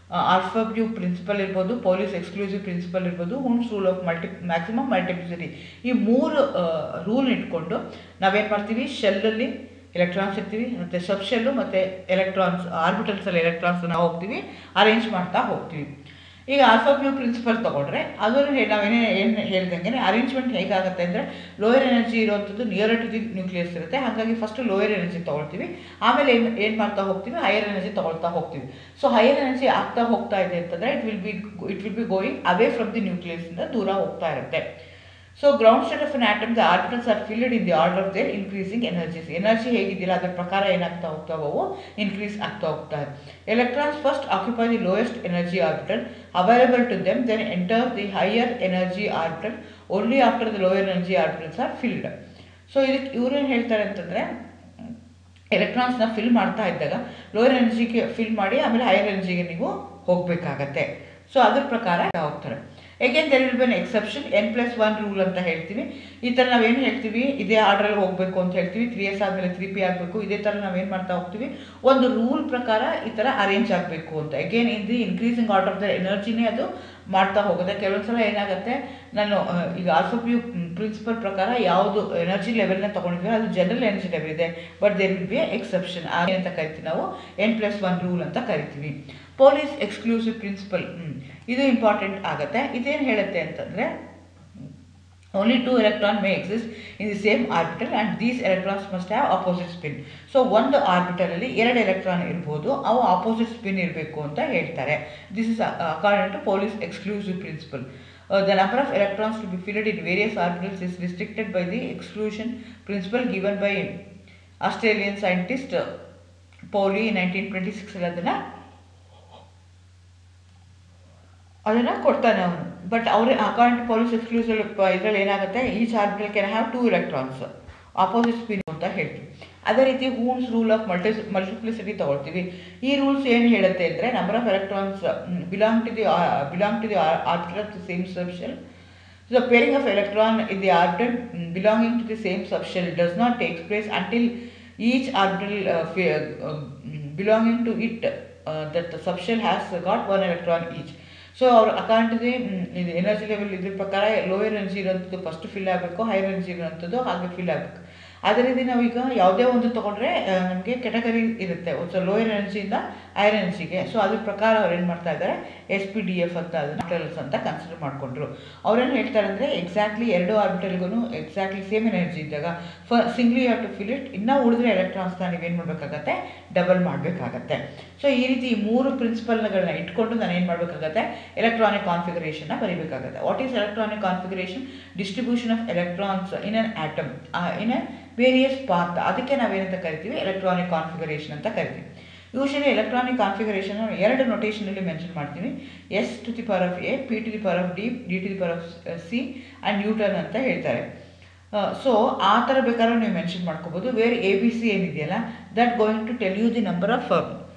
Speaker 1: Aufbau principle ಇರ್ಬೋದು ಪೊಲೀಸ್ ಎಕ್ಸ್ಕ್ಲೂಸಿವ್ ಪ್ರಿನ್ಸಿಪಲ್ ಇರ್ಬೋದು Hund's rule of multi maximum multiplicity ಈ ಮೂರು ರೂಲ್ ಇಟ್ಕೊಂಡು ನಾವೇನು ಮಾಡ್ತೀವಿ ಶೆಲ್ಲಲ್ಲಿ ಎಲೆಕ್ಟ್ರಾನ್ಸ್ ಇರ್ತೀವಿ ಮತ್ತು ಸಬ್ ಶೆಲ್ಲು ಮತ್ತು ಎಲೆಕ್ಟ್ರಾನ್ಸ್ ಆರ್ಬಿಟಲ್ಸಲ್ಲಿ ಎಲೆಕ್ಟ್ರಾನ್ಸ್ನ ಹೋಗ್ತೀವಿ ಅರೇಂಜ್ ಮಾಡ್ತಾ ಹೋಗ್ತೀವಿ ಈಗ ಆಲ್ಫಾಬ್ಯೂ ಪ್ರಿನ್ಸಿಪಲ್ ತೊಗೊಂಡ್ರೆ ಅದನ್ನು ನಾವೇನೇ ಏನು ಹೇಳ್ದಂಗೆ ಅರೇಂಜ್ಮೆಂಟ್ ಹೇಗಾಗುತ್ತೆ ಅಂದರೆ ಲೋಯರ್ ಎನರ್ಜಿ ಇರುವಂಥದ್ದು ನಿಯರ್ ಟು ದಿ ನ್ಯೂಕ್ಲಿಯಸ್ ಇರುತ್ತೆ ಹಾಗಾಗಿ ಫಸ್ಟು ಲೋಯರ್ ಎನರ್ಜಿ ತೊಗೊಳ್ತೀವಿ ಆಮೇಲೆ ಏನು ಏನು ಮಾಡ್ತಾ ಹೋಗ್ತೀವಿ ಹೈಯರ್ ಎನರ್ಜಿ ತೊಗೊಳ್ತಾ ಹೋಗ್ತೀವಿ ಸೊ ಹೈಯರ್ ಎನರ್ಜಿ ಆಗ್ತಾ ಹೋಗ್ತಾ ಇದೆ ಅಂತಂದರೆ it will be it will be going away from the ನ್ಯೂಕ್ಲಿಯಸ್ನಿಂದ ದೂರ ಹೋಗ್ತಾ ಇರುತ್ತೆ so ground state of an atom the orbitals are filled in the order of their increasing energies energy ಹೇಗಿದೆಯಲ್ಲ ಅದರ ಪ್ರಕಾರ ಏನಾಗ್ತಾ ಹೋಗ್ತಾವೋ ಇನ್ಕ್ರೀಸ್ ಆಗ್ತಾ ಹೋಗ್ತಾ electrons first occupy the lowest energy orbital available to them then enter the higher energy orbital only after the lower energy orbitals are filled so ಇದಕ್ಕೆ ಇವ್ರೇನು ಹೇಳ್ತಾರೆ ಅಂತಂದರೆ ಎಲೆಕ್ಟ್ರಾನ್ಸ್ನ ಫಿಲ್ ಮಾಡ್ತಾ ಇದ್ದಾಗ ಲೋಯರ್ ಎನರ್ಜಿಗೆ ಫಿಲ್ ಮಾಡಿ ಆಮೇಲೆ ಹೈಯರ್ ಎನರ್ಜಿಗೆ ನೀವು ಹೋಗಬೇಕಾಗತ್ತೆ ಸೊ ಅದ್ರ ಪ್ರಕಾರ ಹೋಗ್ತಾರೆ ಏಕೆಂದ್ರೆ there will be an exception n plus one rule ಅಂತ ಹೇಳ್ತೀವಿ ಈ ಥರ ನಾವೇನು ಹೇಳ್ತೀವಿ ಇದೇ ಆರ್ಡ್ರಲ್ಲಿ ಹೋಗಬೇಕು ಅಂತ ಹೇಳ್ತೀವಿ ತ್ರೀ ಎಸ್ ಆದಮೇಲೆ ತ್ರೀ ಪಿ ಆಗಬೇಕು ಇದೇ ಥರ ನಾವೇನು ಮಾಡ್ತಾ ಹೋಗ್ತೀವಿ ಒಂದು ರೂಲ್ ಪ್ರಕಾರ ಈ ಥರ ಅರೇಂಜ್ ಆಗಬೇಕು ಅಂತ again in the increasing order of the ಎನರ್ಜಿನೇ ಅದು ಮಾಡ್ತಾ ಹೋಗುತ್ತೆ ಕೆಲವೊಂದು ಸಲ ಏನಾಗುತ್ತೆ ನಾನು ಆ, ಈಗ ಆಲ್ಫೋಪ್ಯೂ ಪ್ರಿನ್ಸಿಪಲ್ ಪ್ರಕಾರ ಯಾವುದು ಎನರ್ಜಿ ಲೆವೆಲ್ನ ತೊಗೊಂಡಿದ್ವಿ ಅದು ಜನರಲ್ ಎನರ್ಜಿ ಲೆವೆಲ್ ಇದೆ but there will be exception ಅಂತ ಕರಿತೀವಿ ನಾವು ಎನ್ ಪ್ಲಸ್ ಒನ್ ರೂಲ್ ಅಂತ ಕರಿತೀವಿ ಪೊಲೀಸ್ ಎಕ್ಸ್ಕ್ಲೂಸಿವ್ ಪ್ರಿನ್ಸಿಪಲ್ ಇದು ಇಂಪಾರ್ಟೆಂಟ್ ಆಗುತ್ತೆ ಇದೇನು ಹೇಳುತ್ತೆ ಅಂತಂದರೆ only two electron may exist in the same orbital and these electrons must have opposite spin so ಒಂದು ಆರ್ಬಿಟಲಲ್ಲಿ ಎರಡು ಎಲೆಕ್ಟ್ರಾನ್ ಇರ್ಬೋದು ಅವು ಆಪೋಸಿಟ್ ಸ್ಪಿನ್ ಇರಬೇಕು ಅಂತ ಹೇಳ್ತಾರೆ this is according to Pauli's exclusive principle the number of electrons to be filled in various orbitals is restricted by the exclusion principle given by Australian scientist Pauli nineteen twenty ಸಿಕ್ಸಲ್ಲಿ ಅದನ್ನು ಅದನ್ನು ಕೊಡ್ತಾನೆ ಅವನು but ಅವ್ರ according to Pauli's exclusive ಇದರಲ್ಲಿ ಏನಾಗುತ್ತೆ each orbital can have two electrons opposite spin ಅಂತ ಹೇಳ್ತೀವಿ ಅದೇ ರೀತಿ Hund's rule of multi multiplicity ತಗೊಳ್ತೀವಿ ಈ ರೂಲ್ಸ್ ಏನು ಹೇಳುತ್ತೆ ಅಂದರೆ number of electrons belong to the belong to the orbital of the same subshell The pairing of electron in the orbital mm, belonging to the same subshell does not take place until each orbital uh, fa- uh, mm, belonging to it uh, that the subshell has got one electron each. So ಅವ್ರ ಅಕಾರ್ಡಿಗೆ ಇದು energy level ಇದ್ರ ಪ್ರಕಾರ lower energy ಇರೋಂಥದ್ದು first fill ಆಗಬೇಕು higher energy ಇರೋಂಥದ್ದು ಹಾಗೆ fill ಆಗಬೇಕು ಅದೇ ರೀತಿ ನಾವೀಗ ಯಾವುದೇ ಒಂದು ತೊಗೊಂಡ್ರೆ ನಮಗೆ ಕೆಟಗರಿ ಇರುತ್ತೆ ಒಂದು ಲೋಯರ್ ಎನರ್ಜಿಯಿಂದ ಹೈಯರ್ ಎನರ್ಜಿಗೆ ಸೊ ಅದ್ರ ಪ್ರಕಾರ ಅವ್ರು ಏನು ಮಾಡ್ತಾ ಇದ್ದಾರೆ ಎಸ್ ಪಿ ಡಿ ಎಫ್ ಅಂತ ಅದನ್ನ ಆರ್ಬಿಟಲ್ಸ್ ಅಂತ ಕನ್ಸಿಡರ್ ಮಾಡಿಕೊಂಡ್ರು ಅವ್ರೇನು ಹೇಳ್ತಾರೆ ಅಂದರೆ ಎಕ್ಸಾಕ್ಟ್ಲಿ ಎರಡು ಆರ್ಬಿಟಲ್ಗೂ ಎಕ್ಸಾಕ್ಟ್ಲಿ ಸೇಮ್ ಎನರ್ಜಿ ಇದ್ದಾಗ ಫ singly you to fill it ಇನ್ನೂ ಉಳಿದ್ರೆ ಎಲೆಕ್ಟ್ರಾನ್ಸ್ನ ನೀವೇನು ಮಾಡಬೇಕಾಗತ್ತೆ ಡಬಲ್ ಮಾಡಬೇಕಾಗತ್ತೆ ಸೊ ಈ ರೀತಿ ಈ ಮೂರು ಪ್ರಿನ್ಸಿಪಲ್ಗಳನ್ನ ಇಟ್ಕೊಂಡು ನಾನು ಏನು ಮಾಡಬೇಕಾಗತ್ತೆ ಎಲೆಕ್ಟ್ರಾನಿಕ್ ಕಾನ್ಫಿಗರೇಷನ್ನ ಬರೀಬೇಕಾಗತ್ತೆ what is electronic configuration distribution of electrons in an atom in a various path ಅದಕ್ಕೆ ನಾವೇನಂತ ಕರಿತೀವಿ ಎಲೆಕ್ಟ್ರಾನಿಕ್ ಕಾನ್ಫಿಗರೇಷನ್ ಅಂತ ಕರಿತೀವಿ ಯೂಶಲಿ ಎಲೆಕ್ಟ್ರಾನಿಕ್ ಕಾನ್ಫಿಗರೇಷನ್ ಎರಡು ನೊಟೇಷನಲ್ಲಿ ಮೆನ್ಷನ್ ಮಾಡ್ತೀನಿ s to the power of a p to the power of d d to the power of c and Newton ಅಂತ ಹೇಳ್ತಾರೆ ಸೊ ಆ ಥರ ಬೇಕಾದ್ರೂ ನೀವು ಮೆನ್ಷನ್ ಮಾಡ್ಕೋಬೋದು ವೇರ್ ಎ ಬಿ ಸಿ ಏನಿದೆಯಲ್ಲ that going to tell you the number of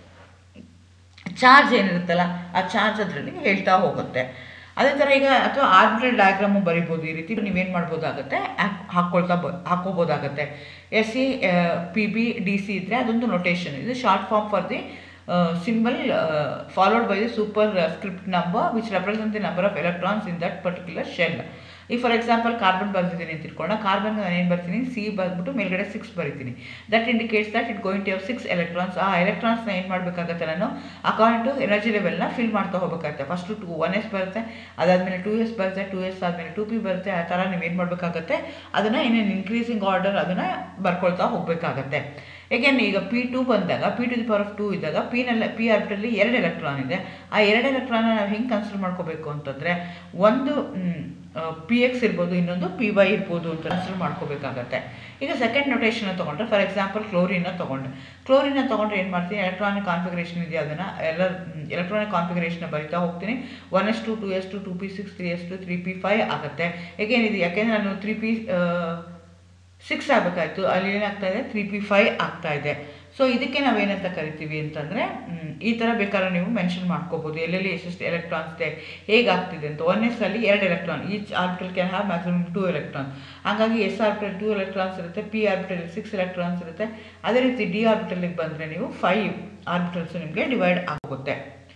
Speaker 1: charge ಏನಿರುತ್ತಲ್ಲ ಆ ಚಾರ್ಜ್ ಅದರಲ್ಲಿ ಹೇಳ್ತಾ ಹೋಗುತ್ತೆ ಅದೇ ಥರ ಈಗ ಅಥವಾ ಆರ್ಬಿಟಲ್ ಡಯಾಗ್ರಾಮು ಬರಿಬೋದು ಈ ರೀತಿ ನೀವೇನು ಮಾಡ್ಬೋದಾಗುತ್ತೆ ಹಾಕ್- ಹಾಕ್ಕೊಳ್ತಾ ಬ ಹಾಕ್ಕೋಬೋದಾಗತ್ತೆ s c p b d c ಇದ್ದರೆ ಅದೊಂದು ನೊಟೇಷನ್ ಇದು short form for the symbol followed by the super script number which represent the number of electrons in that particular shell ಈ ಫಾರ್ ಎಕ್ಸಾಂಪಲ್ ಕಾರ್ಬನ್ ಬರ್ತಿದ್ದೀನಿ ಅಂತ ತಿಳ್ಕೊಂಡ carbon ನಾನು ಏನು ಬರ್ತೀನಿ ಸಿ ಬಂದ್ಬಿಟ್ಟು ಮೇಲ್ಗಡೆ ಸಿಕ್ಸ್ ಬರಿತೀನಿ that indicates that it going to have six electrons ಆ ಎಲೆಕ್ಟ್ರಾನ್ಸ್ನ ಏನು ಮಾಡಬೇಕಾಗತ್ತೆ ನಾನು ಅಕಾರ್ಡಿಂಗ್ ಟು ಎನರ್ಜಿ ಲೆವೆಲ್ನ ಫಿಲ್ ಮಾಡ್ತಾ ಹೋಗಬೇಕಾಗತ್ತೆ ಫಸ್ಟು ಟು ಒನ್ ಎಸ್ ಬರುತ್ತೆ ಅದಾದಮೇಲೆ ಟೂ ಎಸ್ ಬರುತ್ತೆ ಟೂ ಎಸ್ ಆದಮೇಲೆ ಟು ಪಿ ಬರುತ್ತೆ ಆ ಥರ ನೀವು ಏನು ಮಾಡಬೇಕಾಗತ್ತೆ ಅದನ್ನು ಇನ್ನೇನು ಇನ್ಕ್ರೀಸಿಂಗ್ ಆರ್ಡರ್ ಅದನ್ನು ಬರ್ಕೊಳ್ತಾ ಹೋಗಬೇಕಾಗತ್ತೆ ಏಕೆನ್ ಈಗ ಪಿ ಟು ಬಂದಾಗ p to the power of two ಇದ್ದಾಗ ಪಿನಲ್ಲಿ ಪಿ ಆರ್ಬಿಟಲ್ಲಿ ಎರಡು ಎಲೆಕ್ಟ್ರಾನ್ ಇದೆ ಆ ಎರಡು ಎಲೆಕ್ಟ್ರಾನ್ನ ನಾವು ಹೆಂಗೆ ಕನ್ಸಿಡರ್ ಮಾಡ್ಕೋಬೇಕು ಅಂತಂದರೆ ಒಂದು ಪಿ ಎಕ್ಸ್ ಇರ್ಬೋದು ಇನ್ನೊಂದು ಪಿ ವೈ ಇರ್ಬೋದು ಅಂತ ಕನ್ಸಿಡರ್ ಮಾಡ್ಕೋಬೇಕಾಗತ್ತೆ ಈಗ ಸೆಕೆಂಡ್ ನೊಟೇಷನ್ ತೊಗೊಂಡ್ರೆ ಫಾರ್ ಎಕ್ಸಾಂಪಲ್ ಕ್ಲೋರಿನ ತೊಗೊಂಡೆ ಕ್ಲೋರಿನ ತೊಗೊಂಡ್ರೆ ಏನು ಮಾಡ್ತೀನಿ ಎಲೆಕ್ಟ್ರಾನಿಕ್ ಕಾನ್ಫಿಗರೇಷನ್ ಇದೆ ಅದನ್ನು ಎಲ್ಲ ಎಲೆಕ್ಟ್ರಾನಿಕ್ ಕಾನ್ಫಿಗರೇಷನ್ ಬರಿತಾ ಹೋಗ್ತೀನಿ one S two two S two two P six three S two three P five ಆಗುತ್ತೆ ಏಕೇನಿದೆ ಯಾಕೆಂದರೆ ನಾನು ತ್ರೀ ಪಿ ಸಿಕ್ಸ್ ಆಗಬೇಕಾಯ್ತು ಅಲ್ಲಿ ಏನಾಗ್ತಾ ಇದೆ ತ್ರೀ ಪಿ ಫೈ ಆಗ್ತಾ ಇದೆ ಸೊ ಇದಕ್ಕೆ ನಾವೇನಂತ ಕರಿತೀವಿ ಅಂತಂದರೆ ಈ ಥರ ಬೇಕಾದ್ರೆ ನೀವು ಮೆನ್ಷನ್ ಮಾಡ್ಕೋಬೋದು ಎಲ್ಲೆಲ್ಲಿ ಎಷ್ಟೆಷ್ಟು ಎಲೆಕ್ಟ್ರಾನ್ಸ್ ಇದೆ ಹೇಗಾಗ್ತಿದೆ ಅಂತ ಒನ್ ಎಸ್ ಅಲ್ಲಿ ಎರಡು electron each orbital can have maximum two electron ಹಾಗಾಗಿ ಎಸ್ ಆರ್ಬಿಟಲ್ ಟೂ ಎಲೆಕ್ಟ್ರಾನ್ಸ್ ಇರುತ್ತೆ ಪಿ ಆರ್ಬಿಟಲ್ ಸಿಕ್ಸ್ ಎಲೆಕ್ಟ್ರಾನ್ಸ್ ಇರುತ್ತೆ ಅದೇ ರೀತಿ ಡಿ ಆರ್ಬಿಟಲ್ಗೆ ಬಂದರೆ ನೀವು ಫೈವ್ ಆರ್ಬಿಟಲ್ಸ್ ನಿಮಗೆ ಡಿವೈಡ್ ಆಗುತ್ತೆ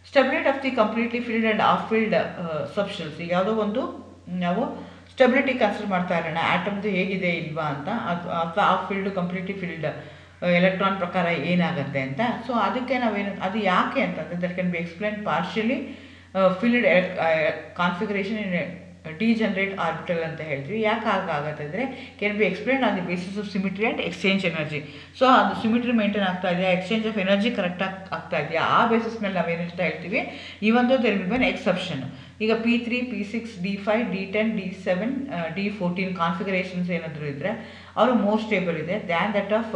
Speaker 1: stability of the completely filled and half filled substance ಈಗ ಯಾವುದೋ ಒಂದು ನಾವು ಸ್ಟೆಬಿಲಿಟಿ ಕನ್ಸಿಡರ್ ಮಾಡ್ತಾ ಇರೋಣ ಆಟಮ್ದು ಹೇಗಿದೆ ಇಲ್ವಾ ಅಂತ ಅದು ಅಥವಾ half filled completely filled electron ಪ್ರಕಾರ ಏನಾಗುತ್ತೆ ಅಂತ ಸೊ ಅದಕ್ಕೆ ನಾವೇನು ಅದು ಯಾಕೆ ಅಂತಂದರೆ that can be explain partially filled configuration in degenerate orbital ಅಂತ ಹೇಳ್ತೀವಿ ಯಾಕೆ ಹಾಗಾಗತ್ತೆ ಅಂದರೆ can be explain on the basis of symmetry and exchange energy so ಅದು ಸಿಮಿಟ್ರಿ ಮೇಂಟೈನ್ ಆಗ್ತಾ ಇದೆಯಾ ಎಕ್ಸ್ಚೇಂಜ್ ಆಫ್ ಎನರ್ಜಿ ಕರೆಕ್ಟಾಗಿ ಆಗ್ತಾ ಇದೆಯಾ ಆ ಬೇಸಿಸ್ ಮೇಲೆ ನಾವೇನು ಹೇಳ್ತಾ ಹೇಳ್ತೀವಿ ಈ ಒಂದು ದೆರ್ ವಿಲ್ ಬಿ ಎಕ್ಸೆಪ್ಷನ್ ಈಗ P three P six D five D ten D seven D fourteen configurations ಏನಾದರೂ ಇದ್ದರೆ ಅವರು ಮೋರ್ ಸ್ಟೇಬಲ್ ಇದೆ than that of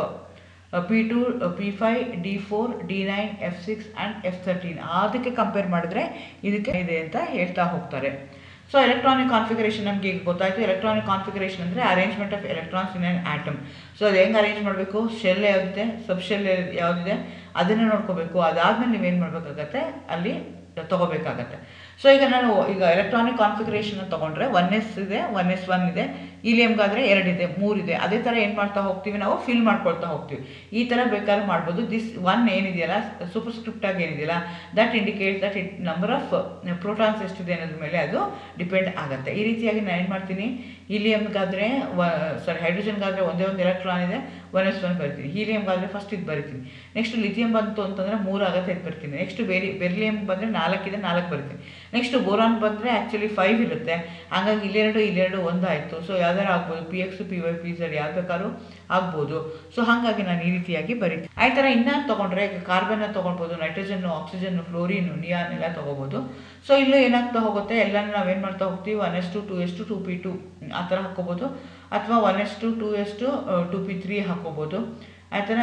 Speaker 1: P two P five D four D nine F six and F thirteen ಅದಕ್ಕೆ compare ಮಾಡಿದ್ರೆ ಇದಕ್ಕೆ ಇದೆ ಅಂತ ಹೇಳ್ತಾ ಹೋಗ್ತಾರೆ ಸೊ ಎಲೆಕ್ಟ್ರಾನಿಕ್ ಕಾನ್ಫಿಗರೇಷನ್ ನಮಗೆ ಈಗ ಗೊತ್ತಾಯಿತು ಎಲೆಕ್ಟ್ರಾನಿಕ್ ಕಾನ್ಫಿಗರೇಷನ್ ಅಂದರೆ arrangement of electrons in an atom so ಅದು ಹೆಂಗೆ ಅರೇಂಜ್ ಮಾಡಬೇಕು ಶೆಲ್ ಯಾವುದಿದೆ ಸಬ್ ಶೆಲ್ ಯಾವುದಿದೆ ಅದನ್ನು ನೋಡ್ಕೋಬೇಕು ಅದಾದಮೇಲೆ ನೀವೇನು ಮಾಡಬೇಕಾಗತ್ತೆ ಅಲ್ಲಿ ತೊಗೋಬೇಕಾಗತ್ತೆ ಸೊ ಈಗ ನಾನು ಈಗ ಎಲೆಕ್ಟ್ರಾನಿಕ್ ಕಾನ್ಫಿಗರೇಷನ್ ತೊಗೊಂಡ್ರೆ ಒನ್ ಎಸ್ ಇದೆ ಒನ್ ಎಸ್ ಒನ್ ಇದೆ ಇಲಿಯಮ್ಗಾದರೆ ಎರಡಿದೆ ಮೂರಿದೆ ಅದೇ ಥರ ಏನು ಮಾಡ್ತಾ ಹೋಗ್ತೀವಿ ನಾವು ಫಿಲ್ ಮಾಡ್ಕೊಳ್ತಾ ಹೋಗ್ತೀವಿ ಈ ಥರ ಬೇಕಾದ್ರೆ ಮಾಡ್ಬೋದು ದಿಸ್ ಒನ್ ಏನಿದೆಯಲ್ಲ ಸೂಪರ್ ಸ್ಕ್ರಿಪ್ಟಾಗಿ ಏನಿದೆಯಲ್ಲ that indicate that it number of protons ಎಷ್ಟಿದೆ ಅನ್ನೋದ್ರ ಮೇಲೆ ಅದು ಡಿಪೆಂಡ್ ಆಗುತ್ತೆ ಈ ರೀತಿಯಾಗಿ ನಾನು ಏನು ಮಾಡ್ತೀನಿ ಹೀಲಿಯಮ್ಗಾದರೆ ವ ಸಾರಿ ಹೈಡ್ರೋಜನ್ಗಾದರೆ ಒಂದೇ ಒಂದು ಎಲೆಕ್ಟ್ರಾನ್ ಇದೆ ಒನ್ ಎಸ್ ಒನ್ ಬರಿತೀನಿ ಹೀಲಿಯಮ್ಗಾದರೆ ಫಸ್ಟ್ ಇದು ಬರಿತೀನಿ ನೆಕ್ಸ್ಟ್ ಲಿಥಿಯಂ ಬಂತು ಅಂತಂದರೆ ಮೂರು ಆಗುತ್ತೆ ಇದು ಬರ್ತೀನಿ ನೆಕ್ಸ್ಟ್ ಬೇರೆ ಬೆರ್ಲಿಯಮ್ ಬಂದರೆ ನಾಲ್ಕಿದೆ ನಾಲ್ಕು ಬರ್ತೀನಿ ನೆಕ್ಸ್ಟ್ ಬೋರಾನ್ ಬಂದರೆ ಆ್ಯಕ್ಚುಲಿ ಫೈವ್ ಇರುತ್ತೆ ಹಾಗಾಗಿ ಇಲ್ಲೆರಡು ಇಲ್ಲೆರಡು ಒಂದು ಆಯಿತು ಸೊ ಯಾವ್ದಾರು ಆಗ್ಬೋದು P X P Y P Z ಯಾವ್ದು ಬೇಕಾದ್ರೂ ಆಗ್ಬೋದು ಸೊ ಹಾಗಾಗಿ ನಾನು ಈ ರೀತಿಯಾಗಿ ಬರೀತೀನಿ ಆ ಥರ ಇನ್ನೂ ತೊಗೊಂಡ್ರೆ ಈಗ ಕಾರ್ಬನ್ನ ತೊಗೊಳ್ಬೋದು ನೈಟ್ರೋಜನ್ನು ಆಕ್ಸಿಜನ್ನು ಫ್ಲೋರಿನು ನಿಯಾನ್ ಎಲ್ಲ ತೊಗೋಬೋದು ಸೊ ಇಲ್ಲೂ ಏನಾಗ್ತಾ ಹೋಗುತ್ತೆ ಎಲ್ಲನೂ ನಾವೇನು ಮಾಡ್ತಾ ಹೋಗ್ತೀವಿ one S two two S two two P two ಆ ಥರ ಹಾಕ್ಕೋಬೋದು ಅಥವಾ one S two two S two two P three ಹಾಕ್ಕೋಬೋದು ಆ ಥರ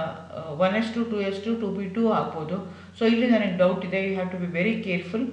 Speaker 1: one S two two S two two P two ಆಗ್ಬೋದು ಸೊ ಇಲ್ಲಿ ನನಗೆ ಡೌಟ್ ಇದೆ you have to be very careful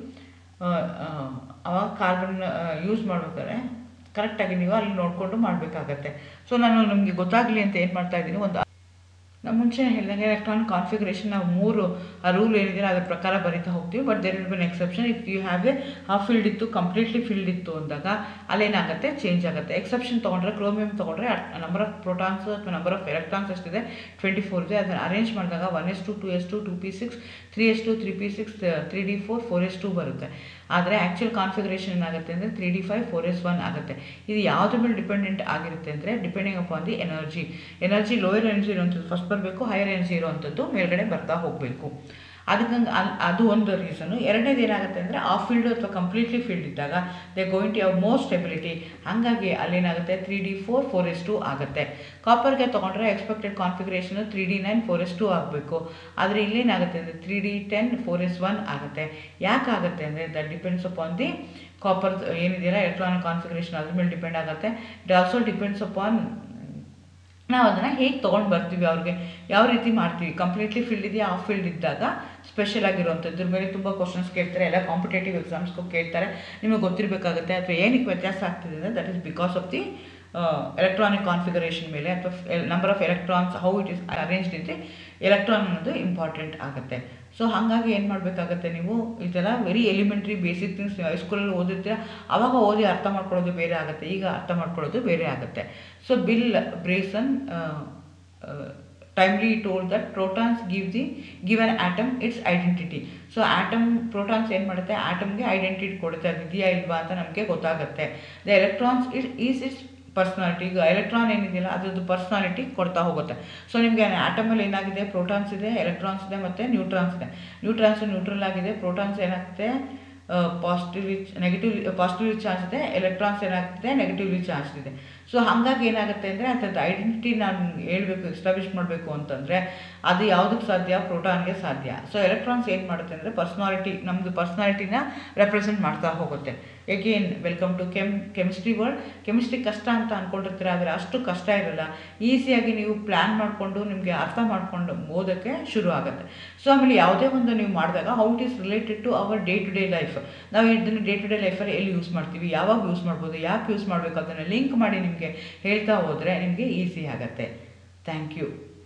Speaker 1: ಅವಾಗ ಕಾರ್ಬನ್ ಯೂಸ್ ಮಾಡ್ಬೇಕಾದ್ರೆ ಕರೆಕ್ಟಾಗಿ ನೀವು ಅಲ್ಲಿ ನೋಡಿಕೊಂಡು ಮಾಡಬೇಕಾಗತ್ತೆ ಸೊ ನಾನು ನಿಮಗೆ ಗೊತ್ತಾಗಲಿ ಅಂತ ಏನು ಮಾಡ್ತಾ ಇದ್ದೀನಿ ಒಂದು ನಾವು ಮುಂಚೆ ಹೇಳಿದಂಗೆ ಎಲೆಕ್ಟ್ರಾನಿಕ್ ಕಾನ್ಫಿಗರೇಷನ್ ನಾವು ಮೂರು ಆ ರೂಲ್ ಏನಿದೆ ಅದ್ರ ಪ್ರಕಾರ ಬರಿತಾ ಹೋಗ್ತೀವಿ but there will be an exception if you have a half filled ಇತ್ತು ಕಂಪ್ಲೀಟ್ಲಿ ಫೀಲ್ಡ್ ಇತ್ತು ಅಂದಾಗ ಅಲ್ಲೇನಾಗುತ್ತೆ ಚೇಂಜ್ ಆಗುತ್ತೆ ಎಕ್ಸೆಪ್ಷನ್ ತೊಗೊಂಡ್ರೆ ಕ್ರೋಮಿಯಂ ತೊಗೊಂಡ್ರೆ ನಂಬರ್ ಆಫ್ ಪ್ರೋಟಾನ್ಸ್ ಅಥವಾ ನಂಬರ್ ಆಫ್ ಎಲೆಕ್ಟ್ರಾನ್ಸ್ ಎಷ್ಟಿದೆ ಟ್ವೆಂಟಿ ಫೋರ್ ಇದೆ ಅದನ್ನು ಅರೇಂಜ್ ಮಾಡಿದಾಗ one S two two S two two P six three S two three P six three D four four S two ಬರುತ್ತೆ ಆದರೆ actual configuration ಏನಾಗುತ್ತೆ ಅಂದರೆ three D five four S one ಆಗುತ್ತೆ ಇದು ಯಾವುದ್ರ ಮೇಲೆ ಡಿಪೆಂಡೆಂಟ್ ಆಗಿರುತ್ತೆ ಅಂದರೆ depending upon the energy energy lower energy ಇರುವಂಥದ್ದು ಫಸ್ಟ್ ಬರಬೇಕು ಹೈಯರ್ ಎನರ್ಜಿ ಇರುವಂಥದ್ದು ಮೇಲ್ಗಡೆ ಬರ್ತಾ ಹೋಗಬೇಕು ಅದಕ್ಕೆ ಅಲ್ಲಿ ಅದು ಒಂದು ರೀಸನು ಎರಡನೇದು ಏನಾಗುತ್ತೆ ಅಂದರೆ ಆಫ್ ಫೀಲ್ಡ್ ಅಥವಾ ಕಂಪ್ಲೀಟ್ಲಿ ಫೀಲ್ಡ್ ಇದ್ದಾಗ they going to have more stability ಹಾಗಾಗಿ ಅಲ್ಲೇನಾಗುತ್ತೆ three D four four S two ಆಗುತ್ತೆ ಕಾಪರ್ಗೆ ತೊಗೊಂಡ್ರೆ expected configuration three D nine four S two ಆಗಬೇಕು ಆದರೆ ಇಲ್ಲೇನಾಗುತ್ತೆ ಅಂದರೆ three D ten four S one ಆಗುತ್ತೆ ಯಾಕೆ ಆಗುತ್ತೆ ಅಂದರೆ that depends upon the copper ಏನಿದೆಯಲ್ಲ ಎಲೆಕ್ಟ್ರಾನಿಕ್ ಕಾನ್ಫಿಗರೇಷನ್ ಅದ್ರ ಮೇಲೆ ಡಿಪೆಂಡ್ ಆಗುತ್ತೆ ಇಟ್ ಆಲ್ಸೋ ಡಿಪೆಂಡ್ಸ್ ಅಪಾನ್ ನಾವು ಅದನ್ನು ಹೇಗೆ ತೊಗೊಂಡು ಬರ್ತೀವಿ ಅವ್ರಿಗೆ ಯಾವ ರೀತಿ ಮಾಡ್ತೀವಿ ಕಂಪ್ಲೀಟ್ಲಿ ಫೀಲ್ಡ್ ಇದೆಯಾ ಆಫ್ ಫೀಲ್ಡ್ ಇದ್ದಾಗ ಸ್ಪೆಷಲ್ ಆಗಿರುವಂಥದ್ದು ಇದ್ರ ಮೇಲೆ ತುಂಬ ಕ್ವಶನ್ಸ್ ಕೇಳ್ತಾರೆ ಎಲ್ಲ ಕಾಂಪಿಟೇಟಿವ್ ಎಕ್ಸಾಮ್ಸ್ಗೂ ಕೇಳ್ತಾರೆ ನಿಮಗೆ ಗೊತ್ತಿರಬೇಕಾಗುತ್ತೆ ಅಥವಾ ಏನಕ್ಕೆ ವ್ಯತ್ಯಾಸ ಆಗ್ತಿದೆ ಅಂದರೆ that is because of the electronic configuration ಮೇಲೆ ಅಥವಾ number of electrons how it is arranged ಇದ್ರೆ ಎಲೆಕ್ಟ್ರಾನ್ ಅನ್ನೋದು ಇಂಪಾರ್ಟೆಂಟ್ ಆಗುತ್ತೆ ಸೊ ಹಾಗಾಗಿ ಏನು ಮಾಡಬೇಕಾಗತ್ತೆ ನೀವು ಇದೆಲ್ಲ ವೆರಿ ಎಲಿಮೆಂಟ್ರಿ ಬೇಸಿಕ್ ಥಿಂಗ್ಸ್ ನೀವು ಹೈಸ್ಕೂಲಲ್ಲಿ ಓದಿರ್ತೀರ ಆವಾಗ ಓದಿ ಅರ್ಥ ಮಾಡ್ಕೊಳ್ಳೋದು ಬೇರೆ ಆಗುತ್ತೆ ಈಗ ಅರ್ಥ ಮಾಡ್ಕೊಳ್ಳೋದು ಬೇರೆ ಆಗುತ್ತೆ so Bill Bryson timely told that protons give the give an atom its identity so atom protons ಏನು ಮಾಡುತ್ತೆ ಆಟಮ್ಗೆ ಐಡೆಂಟಿಟಿ ಕೊಡುತ್ತೆ ಅದು ಇದೆಯಾ ಇಲ್ವಾ ಅಂತ ನಮಗೆ ಗೊತ್ತಾಗುತ್ತೆ the electrons it is its personality ಈಗ ಎಲೆಕ್ಟ್ರಾನ್ ಏನಿದೆಯಲ್ಲ ಅದ್ರದ್ದು ಪರ್ಸ್ನಾಲಿಟಿ ಕೊಡ್ತಾ ಹೋಗುತ್ತೆ ಸೊ ನಿಮಗೆ ಆಟಮಲ್ಲಿ ಏನಾಗಿದೆ ಪ್ರೋಟಾನ್ಸ್ ಇದೆ ಎಲೆಕ್ಟ್ರಾನ್ಸ್ ಇದೆ ಮತ್ತು ನ್ಯೂಟ್ರಾನ್ಸ್ ಇದೆ ನ್ಯೂಟ್ರಾನ್ಸ್ ನ್ಯೂಟ್ರಲ್ ಆಗಿದೆ ಪ್ರೋಟಾನ್ಸ್ ಏನಾಗುತ್ತೆ ಪಾಸಿಟಿವ್ಲಿ ನೆಗೆಟಿವ್ ಪಾಸಿಟಿವ್ಲಿ ಚಾರ್ಜ್ ಇದೆ ಎಲೆಕ್ಟ್ರಾನ್ಸ್ ಏನಾಗ್ತಿದೆ ನೆಗೆಟಿವ್ಲಿ ಚಾರ್ಜ್ ಇದೆ ಸೊ ಹಾಗಾಗಿ ಏನಾಗುತ್ತೆ ಅಂದರೆ ಅದ್ರದ್ದು ಐಡೆಂಟಿಟಿ ನಾನು ಹೇಳ್ಬೇಕು ಎಸ್ಟಾಬ್ಲಿಷ್ ಮಾಡಬೇಕು ಅಂತಂದರೆ ಅದು ಯಾವುದಕ್ಕೆ ಸಾಧ್ಯ ಪ್ರೋಟಾನ್ಗೆ ಸಾಧ್ಯ ಸೊ ಎಲೆಕ್ಟ್ರಾನ್ಸ್ ಏನು ಮಾಡುತ್ತೆ ಅಂದರೆ ಪರ್ಸ್ನಾಲಿಟಿ ನಮ್ಮದು ಪರ್ಸ್ನಾಲಿಟಿನ ರೆಪ್ರೆಸೆಂಟ್ ಮಾಡ್ತಾ ಹೋಗುತ್ತೆ again welcome to chem chemistry world chemistry ಕಷ್ಟ ಅಂತ ಅಂದ್ಕೊಂಡಿರ್ತೀರ ಆದರೆ ಅಷ್ಟು ಕಷ್ಟ ಇರಲ್ಲ ಈಸಿಯಾಗಿ ನೀವು ಪ್ಲ್ಯಾನ್ ಮಾಡಿಕೊಂಡು ನಿಮಗೆ ಅರ್ಥ ಮಾಡಿಕೊಂಡು ಓದೋಕ್ಕೆ ಶುರು ಆಗುತ್ತೆ ಸೊ ಆಮೇಲೆ ಯಾವುದೇ ಒಂದು ನೀವು ಮಾಡಿದಾಗ how it is related to our day to day life ನಾವು ಇದನ್ನು ಡೇ ಟು ಡೇ ಲೈಫಲ್ಲಿ ಎಲ್ಲಿ ಯೂಸ್ ಮಾಡ್ತೀವಿ ಯಾವಾಗ ಯೂಸ್ ಮಾಡ್ಬೋದು ಯಾಕೆ ಯೂಸ್ ಮಾಡಬೇಕು ಅದನ್ನು ಲಿಂಕ್ ಮಾಡಿ ನಿಮಗೆ ಹೇಳ್ತಾ ಹೋದರೆ ನಿಮಗೆ ಈಸಿ ಆಗುತ್ತೆ ಥ್ಯಾಂಕ್ ಯು